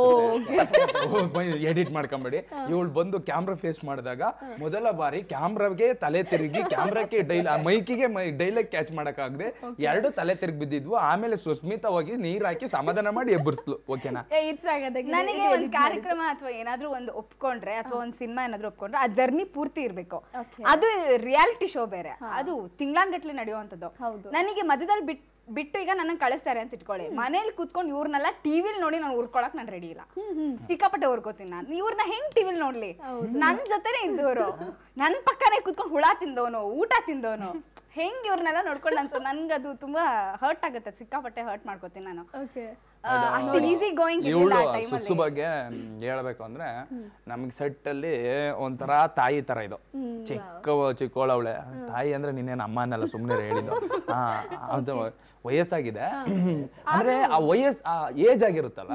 ಎಡಿಟ್ ಮಾಡ್ಕೊಂಬೇಡಿ ಇವಳು ಬಂದು ಕ್ಯಾಮ್ರಾ ಫೇಸ್ ಮಾಡಿದಾಗ ಮೊದಲ ಬಾರಿ ಕ್ಯಾಮ್ರಾಗೆ ತಲೆ ತಿರುಗಿ ಕ್ಯಾಮ್ರಾಕ್ಕೆ ಡೈಲ ಮೈಕಿಗೆ ಮೈ ಡೈಲಾಗ್ ಕ್ಯಾಚ್ ಮಾಡಕ್ಕಾಗದೆ ಎರಡು ತಲೆ ತಿರುಗಿ ಬಿದ್ದಿದ್ವು ಆಮೇಲೆ ಸುಸ್ಮಿತಾ ಹೋಗಿ ನೀರ್ ಹಾಕಿ ಸಮಾಧಾನ ಮಾಡಿ ಎಬ್ಬರಿಸ್ಲು ಓಕೆನಾ ಏ ಇದ್ ಸಾಕದೆ ನನಗೆ ಒಂದ್ ಕಾರ್ಯಕ್ರಮ ಅಥವಾ ಏನಾದ್ರೂ ಒಂದು ಒಪ್ಕೊಂಡ್ರೆ ಅಥವಾ ಒಂದ್ ಸಿನಿಮಾ ಏನಾದ್ರೂ ಒಪ್ಕೊಂಡ್ರೆ ಆ ಜರ್ನಿ ಪೂರ್ತಿ ಇರ್ಬೇಕು Okay. ಅದು ರಿಯಾಲಿಟಿ ಶೋ ಬೇರೆ ಅದು ತಿಂಗ್ಳಾನ್ಗಟ್ಲೆ ನಡೆಯುವಂಥದ್ದು ಹೌದು. ನನಗೆ ಮಧ್ಯದಲ್ಲಿ ಬಿಟ್ ಬಿಟ್ಟು ಈಗ ನನ್ನ ಕಳಿಸ್ತಾರೆ ಅಂತ ಇಟ್ಕೊಳ್ಳಿ ಮನೇಲಿ ಕೂತ್ಕೊಂಡು ಇವ್ರನ್ನೆಲ್ಲ ಟಿವಿಲ್ ನೋಡಿ ನಾನು ಉರ್ಕೊಳಕ್ ನಾನು ರೆಡಿ ಇಲ್ಲ ಸಿಕ್ಕಾಪಟ್ಟೆ ಉರ್ಕೋತೀನಿ ನಾನು ಇವ್ರನ್ನ ಹೆಂಗ್ ಟಿವಿಲ್ ನೋಡ್ಲಿ ನನ್ ಜೊತೆನೆ ಇದ್ದವರು ನನ್ ಪಕ್ಕನೇ ಕೂತ್ಕೊಂಡು ಹುಳ ತಿಂದವನು ಊಟ ತಿಂದವನು ಹೆಂಗ್ ಇವ್ರನ್ನೆಲ್ಲ ನೋಡ್ಕೊಂಡು ಅನ್ಸೋ ನನ್ಗದು ತುಂಬಾ ಹರ್ಟ್ ಆಗುತ್ತೆ ಸಿಕ್ಕಾಪಟ್ಟೆ ಹರ್ಟ್ ಮಾಡ್ಕೋತೀನಿ ನಾನು ಓಕೆ ಆ, ಅಷ್ಟು ಈಸಿ ಗೋಯಿಂಗ್ ಇವಳು ಸುಸ್ಸು ಬಗ್ಗೆ ಮ್, ಹೇಳ್ಬೇಕು ಅಂದ್ರೆ ನಮ್ಗೆ ಸೆಟ್ ಅಲ್ಲಿ ಒಂಥರ ತಾಯಿ ತರ ಇದು ಚಿಕ್ಕ ಚಿಕ್ಕವಳವಳೆ ತಾಯಿ ಅಂದ್ರೆ ನೀನೇನು ಅಮ್ಮ ಅನ್ನಲ್ಲ ಸುಮ್ಮನೆ ಹೇಳಿದ್ದು ಹಾ ಅದು ವಯಸ್ಸಾಗಿದೆ ಅಂದ್ರೆ ಆ ವಯಸ್ ಆ ಏಜ್ ಆಗಿರುತ್ತಲ್ಲ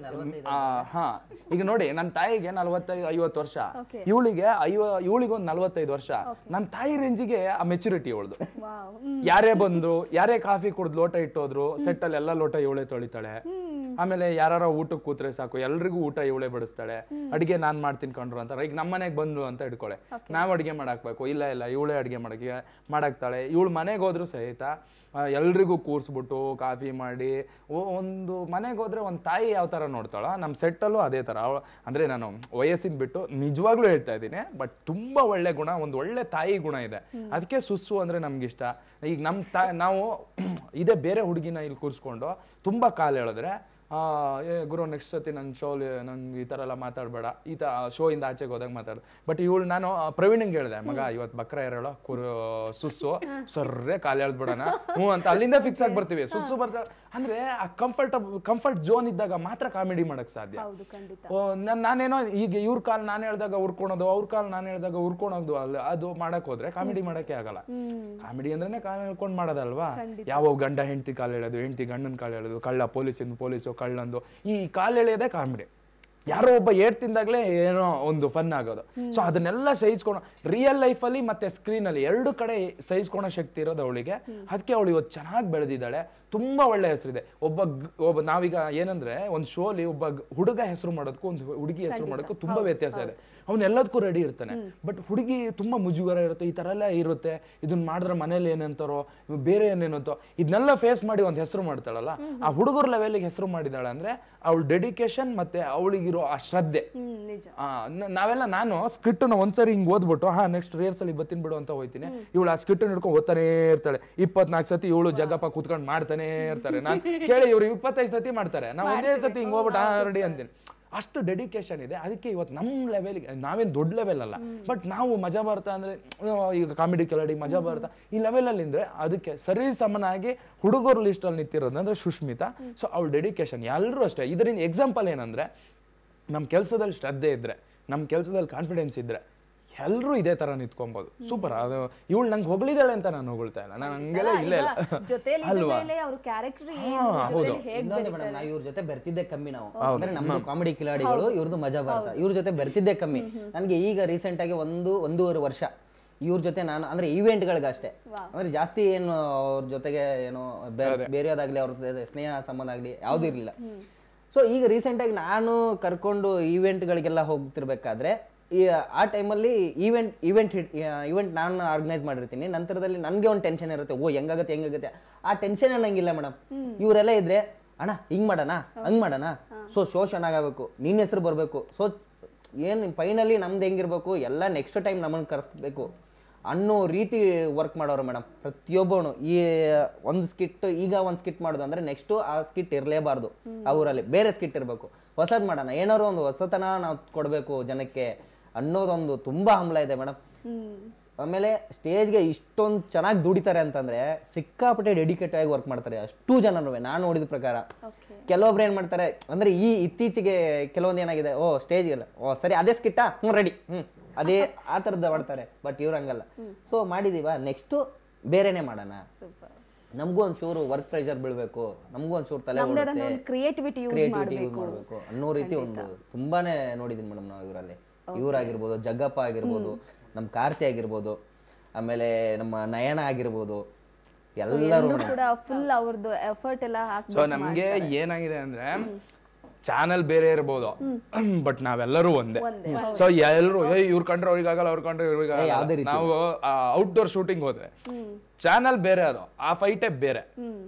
ಆ, ಹಾ ಈಗ ನೋಡಿ ನನ್ನ ತಾಯಿಗೆ ನಲ್ವತ್ತೈದು ಐವತ್ತು ವರ್ಷ ಇವಳಿಗೆ ಐವ ಇವಳಿಗೆ ಒಂದು ನಲ್ವತ್ತೈದು ವರ್ಷ ನನ್ನ ತಾಯಿ ರೇಂಜಿಗೆ ಆ ಮೆಚುರಿಟಿ ಇವಳ್ದು ವಾವ್ ಯಾರೇ ಬಂದ್ರು ಯಾರೇ ಕಾಫಿ ಕುಡ್ದು ಲೋಟ ಇಟ್ಟೋದ್ರು ಸೆಟ್ ಅಲ್ಲಿ ಎಲ್ಲ ಲೋಟ ಇವಳೆ ತೊಳಿತಾಳೆ ಆಮೇಲೆ ಯಾರು ಊಟಕ್ಕೆ ಕೂತ್ರೆ ಸಾಕು ಎಲ್ರಿಗೂ ಊಟ ಇವಳೆ ಬಡಿಸ್ತಾಳೆ ಅಡಿಗೆ ನಾನ್ ಮಾಡ್ತೀನಿ ಕಂಡ್ರು ಅಂತ ಈಗ ನಮ್ಮ ಮನೆಗೆ ಬಂದ್ರು ಅಂತ ಇಟ್ಕೊಳೆ ನಾವ್ ಅಡಿಗೆ ಮಾಡಾಕ್ಬೇಕು ಇಲ್ಲ ಇಲ್ಲ ಇವಳೇ ಅಡಿಗೆ ಮಾಡಕ್ಕೆ ಮಾಡಾಕ್ತಾಳೆ ಇವಳು ಮನೆಗೆ ಹೋದ್ರು ಸಹಿತ ಆ, ಎಲ್ರಿಗೂ ಕೂರ್ಸ್ಬಿಟ್ಟು ಕಾಫಿ ಮಾಡಿ ಒ- ಒಂದು ಮನೆಗೆ ಹೋದ್ರೆ ಒಂದು ತಾಯಿ ಯಾವ ಥರ ನೋಡ್ತಾಳೋ ನಮ್ಮ ಸೆಟ್ಟಲ್ಲೂ ಅದೇ ಥರ ಅವಳು ಅಂದರೆ ನಾನು ವಯಸ್ಸಿನ ಬಿಟ್ಟು ನಿಜವಾಗ್ಲೂ ಹೇಳ್ತಾ ಇದ್ದೀನಿ ಬಟ್ ತುಂಬ ಒಳ್ಳೆ ಗುಣ ಒಂದು ಒಳ್ಳೆ ತಾಯಿ ಗುಣ ಇದೆ ಅದಕ್ಕೆ ಸುಸ್ಸು ಅಂದರೆ ನಮ್ಗಿಷ್ಟ ಈಗ ನಮ್ಮ ತಾ ನಾವು ಇದೇ ಬೇರೆ ಹುಡುಗಿನ ಇಲ್ಲಿ ಕೂರಿಸ್ಕೊಂಡು ತುಂಬ ಕಾಲು ಹೇಳಿದ್ರೆ ಆ, ಏ ಗುರು ನೆಕ್ಸ್ಟ್ ಸತಿ ನನ್ನ ಶೋಲಿ ನಂಗೆ ಈ ಥರ ಎಲ್ಲ ಮಾತಾಡಬೇಡ ಈ ತ ಶೋ ಇಂದ ಆಚೆಗೆ ಹೋದಾಗ ಮಾತಾಡು ಬಟ್ ಇವಳು ನಾನು ಆ, ಪ್ರವೀಣಂಗೆ ಹೇಳಿದೆ ಮಗ ಇವತ್ತು ಬಕ್ರ ಇರೋಳು ಕುರು ಸುಸ್ಸು ಸರ್ರೆ ಕಾಲು ಎಳ್ದ್ಬಿಡೋಣ ಹ್ಞೂ ಅಂತ ಅಲ್ಲಿಂದ ಫಿಕ್ಸ್ ಆಗಿ ಬರ್ತೀವಿ ಸುಸ್ಸು ಬರ್ತಾರೆ ಅಂದ್ರೆ ಆ ಕಂಫರ್ಟಬ್ ಕಂಫರ್ಟ್ ಝೋನ್ ಇದ್ದಾಗ ಮಾತ್ರ ಕಾಮಿಡಿ ಮಾಡಕ್ ಸಾಧ್ಯ ಹೌದು ಖಂಡಿತ ಓ, ನಾನ್- ನಾನೇನೋ ಈಗ ಇವ್ರ ಕಾಲ್ ನಾನು ಹೇಳ್ದಾಗ ಉರ್ಕೊಳೋದು ಅವ್ರ ಕಾಲ್ ನಾನು ಹೇಳ್ದಾಗ ಉರ್ಕೊಳೋದು ಅಲ್ಲ ಅದು ಮಾಡಕ್ ಹೋದ್ರೆ ಕಾಮಿಡಿ ಮಾಡಕ್ಕೆ ಆಗಲ್ಲ ಕಾಮಿಡಿ ಅಂದ್ರೆ ಕಾಲ್ ಹೇಳ್ಕೊಂಡು ಮಾಡೋದಲ್ವಾ ಯಾವ ಗಂಡ ಹೆಂಡತಿ ಕಾಲ್ ಹೇಳೋದು ಹೆಂಡತಿ ಗಂಡನ ಕಾಲ್ ಹೇಳೋದು ಕಳ್ಳ ಪೊಲೀಸಿಂದ ಪೊಲೀಸು ಕಳ್ಳಂದು ಈ ಕಾಲ್ ಎಳೆಯೋದೇ ಕಾಮಿಡಿ ಯಾರೋ ಒಬ್ಬ ಏಟ್ ತಿಂದಾಗ್ಲೇ ಏನೋ ಒಂದು ಫನ್ ಆಗೋದು ಸೊ ಅದನ್ನೆಲ್ಲ ಸಹಿಸ್ಕೊಳೋ ರಿಯಲ್ ಲೈಫಲ್ಲಿ ಮತ್ತೆ ಸ್ಕ್ರೀನಲ್ಲಿ ಎರಡು ಕಡೆ ಸಹಿಸ್ಕೊಳೋ ಶಕ್ತಿ ಇರೋದು ಅವಳಿಗೆ ಅದಕ್ಕೆ ಅವಳು ಇವತ್ತು ಚೆನ್ನಾಗಿ ಬೆಳೆದಿದ್ದಾಳೆ ತುಂಬಾ ಒಳ್ಳೆ ಹೆಸರಿದೆ ಒಬ್ಬ ಗ್- ಒಬ್ಬ ನಾವೀಗ ಏನಂದ್ರೆ ಒಂದು ಶೋಲಿ ಒಬ್ಬ ಗ್- ಹುಡುಗ ಹೆಸರು ಮಾಡೋದಕ್ಕೂ ಒಂದು ಹುಡುಗಿ ಹೆಸರು ಮಾಡೋದಕ್ಕೂ ತುಂಬಾ ವ್ಯತ್ಯಾಸ ಇದೆ ಅವ್ನು ಎಲ್ಲದಕ್ಕೂ ರೆಡಿ ಇರ್ತಾನೆ ಬಟ್ ಹುಡುಗಿ ತುಂಬಾ ಮುಜುಗರ ಇರುತ್ತೆ ಈ ತರ ಎಲ್ಲ ಇರುತ್ತೆ ಇದನ್ನ ಮಾಡಿದ್ರೆ ಮನೇಲಿ ಏನಂತಾರೋ ಇವ್ ಬೇರೆ ಏನೇನಂತೋ ಇದನ್ನೆಲ್ಲ ಫೇಸ್ ಮಾಡಿ ಒಂದು ಹೆಸರು ಮಾಡ್ತಾಳಲ್ಲ ಆ ಹುಡುಗರ ಲೆವೆಲ್ಗೆ ಹೆಸರು ಮಾಡಿದಾಳೆ ಅಂದ್ರೆ ಅವಳ ಡೆಡಿಕೇಶನ್ ಮತ್ತೆ ಅವಳಿಗಿರೋ ಆ ಶ್ರದ್ಧೆ ಹ್ಮ್ ನಿಜ ಆ, ನ- ನಾವೆಲ್ಲ ನಾನು ಸ್ಕ್ರಿಪ್ಟ್ನ ಒಂದ್ಸರಿ ಹಿಂಗ್ ಓದ್ಬಿಟ್ಟು ಹಾ ನೆಕ್ಸ್ಟ್ ರಿಹರ್ಸಲ್ ಬತ್ತೀನಿ ಬಿಡು ಅಂತ ಹೋಯ್ತೀನಿ ಇವಳು ಆ ಸ್ಕ್ರಿಪ್ಟ್ ಹಿಡ್ಕೊಂಡು ಓದ್ತಾನೆ ಇರ್ತಾಳೆ ಇಪ್ಪತ್ನಾಲ್ಕು ಸತಿ ಇವಳು ಜಗಪ್ಪ ಕೂತ್ಕೊಂಡು ಮಾಡ್ತಾನೆ ಇರ್ತಾರೆ ನಾನು ಕೇಳಿ ಇವ್ರು ಇಪ್ಪತ್ತೈದು ಸತಿ ಮಾಡ್ತಾರೆ ನಾವು ಒಂದೇ ಸತಿ ಹಿಂಗ್ ಹೋಗ್ಬಿಟ್ಟು ಆ ರೆಡಿ ಅಂತೀನಿ ಅಷ್ಟು ಡೆಡಿಕೇಶನ್ ಇದೆ ಅದಕ್ಕೆ ಇವತ್ತು ನಮ್ಮ ಲೆವೆಲ್ಗೆ ನಾವೇನು ದೊಡ್ಡ ಲೆವೆಲ್ ಅಲ್ಲ ಬಟ್ ನಾವು ಮಜಾ ಭಾರತ ಅಂದ್ರೆ ಆ, ಈಗ ಕಾಮಿಡಿ ಕೆಳಡಿ ಮಜಾ ಭಾರತ ಈ ಲೆವೆಲಲ್ಲಿ ಅಂದ್ರೆ ಅದಕ್ಕೆ ಸರಿ ಸಮನಾಗಿ ಹುಡುಗರ ಲಿಸ್ಟಲ್ಲಿ ನಿಂತಿರೋದು ಅಂದ್ರೆ ಸುಷ್ಮಿತಾ ಸೊ ಅವ್ಳ ಡೆಡಿಕೇಶನ್ ಎಲ್ಲರೂ ಅಷ್ಟೇ ಇದರಿಂದ ಎಕ್ಸಾಂಪಲ್ ಏನಂದ್ರೆ ನಮ್ಮ ಕೆಲಸದಲ್ಲಿ ಶ್ರದ್ಧೆ ಇದ್ರೆ ನಮ್ಮ ಕೆಲಸದಲ್ಲಿ ಕಾನ್ಫಿಡೆನ್ಸ್ ಇದ್ರೆ ಎಲ್ಲರೂ ಇದೇ ತರ ನಿಂತ್ಕೊಬೋದು ಸೂಪರ್ ಅದು ಇವಳು ನಂಗೆ ಹೊಗಳಿದಾಳೆ ಅಂತ ನಾನು ಹೊಗಳ್ತಾ ಇಲ್ಲ ನಾನು ಹಂಗೆಲ್ಲ ಇಲ್ಲ ಇಲ್ಲ ಜೊತೆಲಿ ಅಲ್ವಾ ಮೇಲೆ ಅವ್ರ ಕ್ಯಾರೆಕ್ಟರ್ ಹಾ, ಏನು ಹೌದು. ಜೊತೆಲಿ ಹೇಗ್ ಇನ್ನೊಂದು ಮೇಡಮ್ ನಾವು ಇವ್ರ ಜೊತೆ ಬೆರ್ತಿದ್ದೆ ಕಮ್ಮಿ ನಾವು ಅಂದ್ರೆ ನಮ್ದು ಕಾಮಿಡಿ ಕಿಲಾಡಿಗಳು ಇವ್ರದ್ದು ಮಜಾ ಭಾರತ ಇವ್ರ ಜೊತೆ ಬೆರ್ತಿದ್ದೆ ಕಮ್ಮಿ ನನ್ಗೆ ಈಗ ರೀಸೆಂಟ್ ಆಗಿ ಒಂದು ಒಂದೂವರೆ ವರ್ಷ ಇವ್ರ ಜೊತೆ ನಾನು ಅಂದ್ರೆ ಇವೆಂಟ್ಗಳಿಗೆ ಅಷ್ಟೇ ಅಂದ್ರೆ ಜಾಸ್ತಿ ಏನು ಅವ್ರ ಜೊತೆಗೆ ಏನೋ ಬೇ- ಬೇರೆಯದಾಗ್ಲಿ ಅವ್ರ ಜೊತೆ ಸ್ನೇಹ ಸಂಬಂಧ ಆಗ್ಲಿ ಯಾವ್ದು ಇರ್ಲಿಲ್ಲ ಸೊ ಈಗ ರೀಸೆಂಟ್ ಆಗಿ ನಾನು ಕರ್ಕೊಂಡು ಈವೆಂಟ್ಗಳಿಗೆಲ್ಲ ಹೋಗ್ತಿರ್ಬೇಕಾದ್ರೆ ಈ ಆ ಟೈಮಲ್ಲಿ ಈವೆಂಟ್ ಈವೆಂಟ್ ಈವೆಂಟ್ ನಾನು ಆರ್ಗನೈಸ್ ಮಾಡಿರ್ತೀನಿ ನಂತರದಲ್ಲಿ ನನಗೆ ಒಂದು ಟೆನ್ಷನ್ ಇರುತ್ತೆ ಓ ಹೆಂಗಾಗತ್ತೆ ಹೆಂಗಾಗತ್ತೆ ಆ ಟೆನ್ಷನ್ ನಂಗಿಲ್ಲ ಮೇಡಮ್ ಇವರೆಲ್ಲ ಇದ್ರೆ ಅಣ್ಣ ಹಿಂಗ್ ಮಾಡೋಣ ಹಂಗ್ ಮಾಡೋಣ ಸೊ ಶೋ ಚೆನ್ನಾಗಾಗಬೇಕು ನಿನ್ನ ಹೆಸರು ಬರಬೇಕು ಸೊ ಏನು ಫೈನಲಿ ನಮ್ದು ಹೆಂಗಿರ್ಬೇಕು ಎಲ್ಲ ನೆಕ್ಸ್ಟ್ ಟೈಮ್ ನಮ್ಮನ್ನು ಕರೆಸ್ಬೇಕು ಅನ್ನೋ ರೀತಿ ವರ್ಕ್ ಮಾಡೋರು ಮೇಡಮ್ ಪ್ರತಿಯೊಬ್ಬನು ಈ ಒಂದು ಸ್ಕಿಟ್ ಈಗ ಒಂದು ಸ್ಕಿಟ್ ಮಾಡೋದು ಅಂದ್ರೆ ನೆಕ್ಸ್ಟ್ ಆ ಸ್ಕಿಟ್ ಇರಲೇಬಾರ್ದು ಆ ಊರಲ್ಲಿ ಬೇರೆ ಸ್ಕಿಟ್ ಇರಬೇಕು ಹೊಸದ್ ಮಾಡೋಣ ಏನಾದ್ರು ಒಂದು ಹೊಸತನ ನಾವು ಕೊಡಬೇಕು ಜನಕ್ಕೆ ಅನ್ನೋದೊಂದು ತುಂಬಾ ಹಂಬಲ ಇದೆ ಮೇಡಮ್ ಆಮೇಲೆ ಸ್ಟೇಜ್ಗೆ ಇಷ್ಟೊಂದು ಚೆನ್ನಾಗಿ ದುಡಿತಾರೆ ಅಂತಂದ್ರೆ ಸಿಕ್ಕಾಪಟ್ಟೆ ಡೆಡಿಕೇಟ್ ಆಗಿ ವರ್ಕ್ ಮಾಡ್ತಾರೆ ಅಷ್ಟು ಜನನು ನಾನು ನೋಡಿದ ಪ್ರಕಾರ ಕೆಲವೊಬ್ರು ಏನ್ ಮಾಡ್ತಾರೆ ಅಂದ್ರೆ ಈ ಇತ್ತೀಚೆಗೆ ಕೆಲವೊಂದು ಏನಾಗಿದೆ ಓ ಸ್ಟೇಜ್ ಇಲ್ಲ ಓ ಸರಿ ಅದೇ ಸ್ಕಿಟ್ಟಾ ಹ್ಞೂ ರೆಡಿ ಹ್ಮ್ ಅದೇ ಆ ಥರದ್ದು ಮಾಡ್ತಾರೆ ಬಟ್ ಇವ್ರು ಹಂಗಲ್ಲ ಸೊ ಮಾಡಿದೀವ ನೆಕ್ಸ್ಟ್ ಬೇರೆನೆ ಮಾಡೋಣ ನಮಗೂ ಒಂಚೂರು ವರ್ಕ್ ಪ್ರೆಷರ್ ಬೀಳ್ಬೇಕು ನಮಗೂ ಒಂಚೂರು ತಲೆ ನಮ್ದೇ ಆದಂತ ಒಂದು creativity use ಕ್ರಿಯೇಟಿವಿಟಿ ಯೂಸ್ ಮಾಡ್ಬೇಕು. ಮಾಡಬೇಕು ಅನ್ನೋ ರೀತಿ ಒಂದು ತುಂಬಾನೇ ನೋಡಿದೀನಿ ಮೇಡಮ್ ನಾವು ಇವರಲ್ಲಿ ಇವರಾಗಿರ್ಬೋದು ಜಗ್ಗಪ್ಪ ಆಗಿರ್ಬೋದು ನಮ್ಮ ಕಾರ್ತಿ ಆಗಿರ್ಬೋದು ಆಮೇಲೆ ನಮ್ಮ ನಯನ ಆಗಿರ್ಬೋದು ಎಲ್ಲರೂ ಎಲ್ಲರೂ ಕೂಡ ಫುಲ್ ಅವ್ರದ್ದು ಎಫರ್ಟ್ ಎಲ್ಲ ಸೊ ಹಾಕ್ಬೇಕು ನಮ್ಗೆ ಏನಾಗಿದೆ ಅಂದ್ರೆ ಚಾನಲ್ ಬೇರೆ ಇರ್ಬೋದು ಬಟ್ ನಾವೆಲ್ಲರೂ ಒಂದೇ ಸೊ ಎಲ್ಲರೂ ಏ ಇವ್ರ ಕಂಡ್ರೆ ಅವ್ರಿಗಾಗಲ್ಲ ಅವ್ರ ಕಂಡ್ರೆ ಯಾವ್ದೇ ಇವ್ರಿಗಾಗಲ್ಲ ರೀತಿ ನಾವು ಔಟ್ಡೋರ್ ಶೂಟಿಂಗ್ ಹೋದ್ರೆ ಚಾನಲ್ ಬೇರೆ ಅದು ಆ ಫೈಟೇ ಬೇರೆ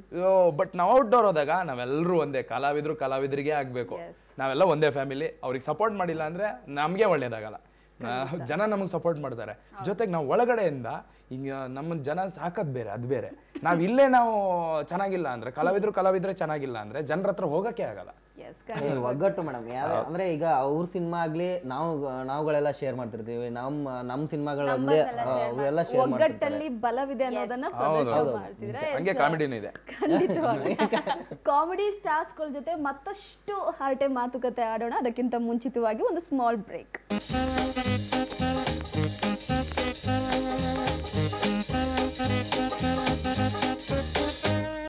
ಬಟ್ ನಾವು ಔಟ್ಡೋರ್ ಹೋದಾಗ ನಾವೆಲ್ಲರೂ ಒಂದೇ ಕಲಾವಿದ್ರು ಕಲಾವಿದರಿಗೆ ಆಗ್ಬೇಕು ನಾವೆಲ್ಲ ಒಂದೇ ಫ್ಯಾಮಿಲಿ ಅವ್ರಿಗೆ ಸಪೋರ್ಟ್ ಮಾಡಿಲ್ಲ ಅಂದ್ರೆ ನಮ್ಗೆ ಒಳ್ಳೇದಾಗಲ್ಲ ನಾ- ಜನ ನಮಗೆ ಸಪೋರ್ಟ್ ಮಾಡ್ತಾರೆ ಜೊತೆಗೆ ನಾವು ಒಳಗಡೆಯಿಂದ ಈಗ ನಮ್ಮ ಜನ ಸಾಕದ್ ಬೇರೆ ಅದು ಬೇರೆ ನಾವ್ ಇಲ್ಲೇ ನಾವು ಚೆನ್ನಾಗಿಲ್ಲ ಅಂದ್ರೆ ಕಲಾವಿದ್ರು ಕಲಾವಿದ್ರೆ ಚೆನ್ನಾಗಿಲ್ಲ ಅಂದ್ರೆ ಜನರ ಹತ್ರ ಹೋಗಕ್ಕೆ ಆಗಲ್ಲ ಎಸ್ ಏ, ಒಗ್ಗಟ್ಟು ಮೇಡಮ್ ಅಂದ್ರೆ ಈಗ ಅವ್ರ ಸಿನಿಮಾ ಆಗ್ಲಿ ನಾವು ನಾವುಗಳೆಲ್ಲ ಶೇರ್ ಮಾಡ್ತಿರ್ತೀವಿ ನಮ್ಮ ನಮ್ಮ ಸಿನಿಮಾಗಳಾಗ್ಲಿ ಅವೆಲ್ಲ ಶೇರ್ ಮಾಡ್ತಿರ್ತಾರೆ ಒಗ್ಗಟ್ಟಲ್ಲಿ ಬಲವಿದೆ ಅನ್ನೋದನ್ನ ಪ್ರದರ್ಶನ ಮಾಡ್ತಿದ್ರೆ ಹಂಗೆ ಕಾಮಿಡಿನೂ ಇದೆ ಖಂಡಿತವಾಗಿ ಕಾಮಿಡಿ ಸ್ಟಾರ್ಸ್ಗಳ ಜೊತೆ ಮತ್ತಷ್ಟು ಹರಟೆ ಮಾತುಕತೆ ಆಡೋಣ ಅದಕ್ಕಿಂತ ಮುಂಚಿತವಾಗಿ ಒಂದು ಸ್ಮಾಲ್ ಬ್ರೇಕ್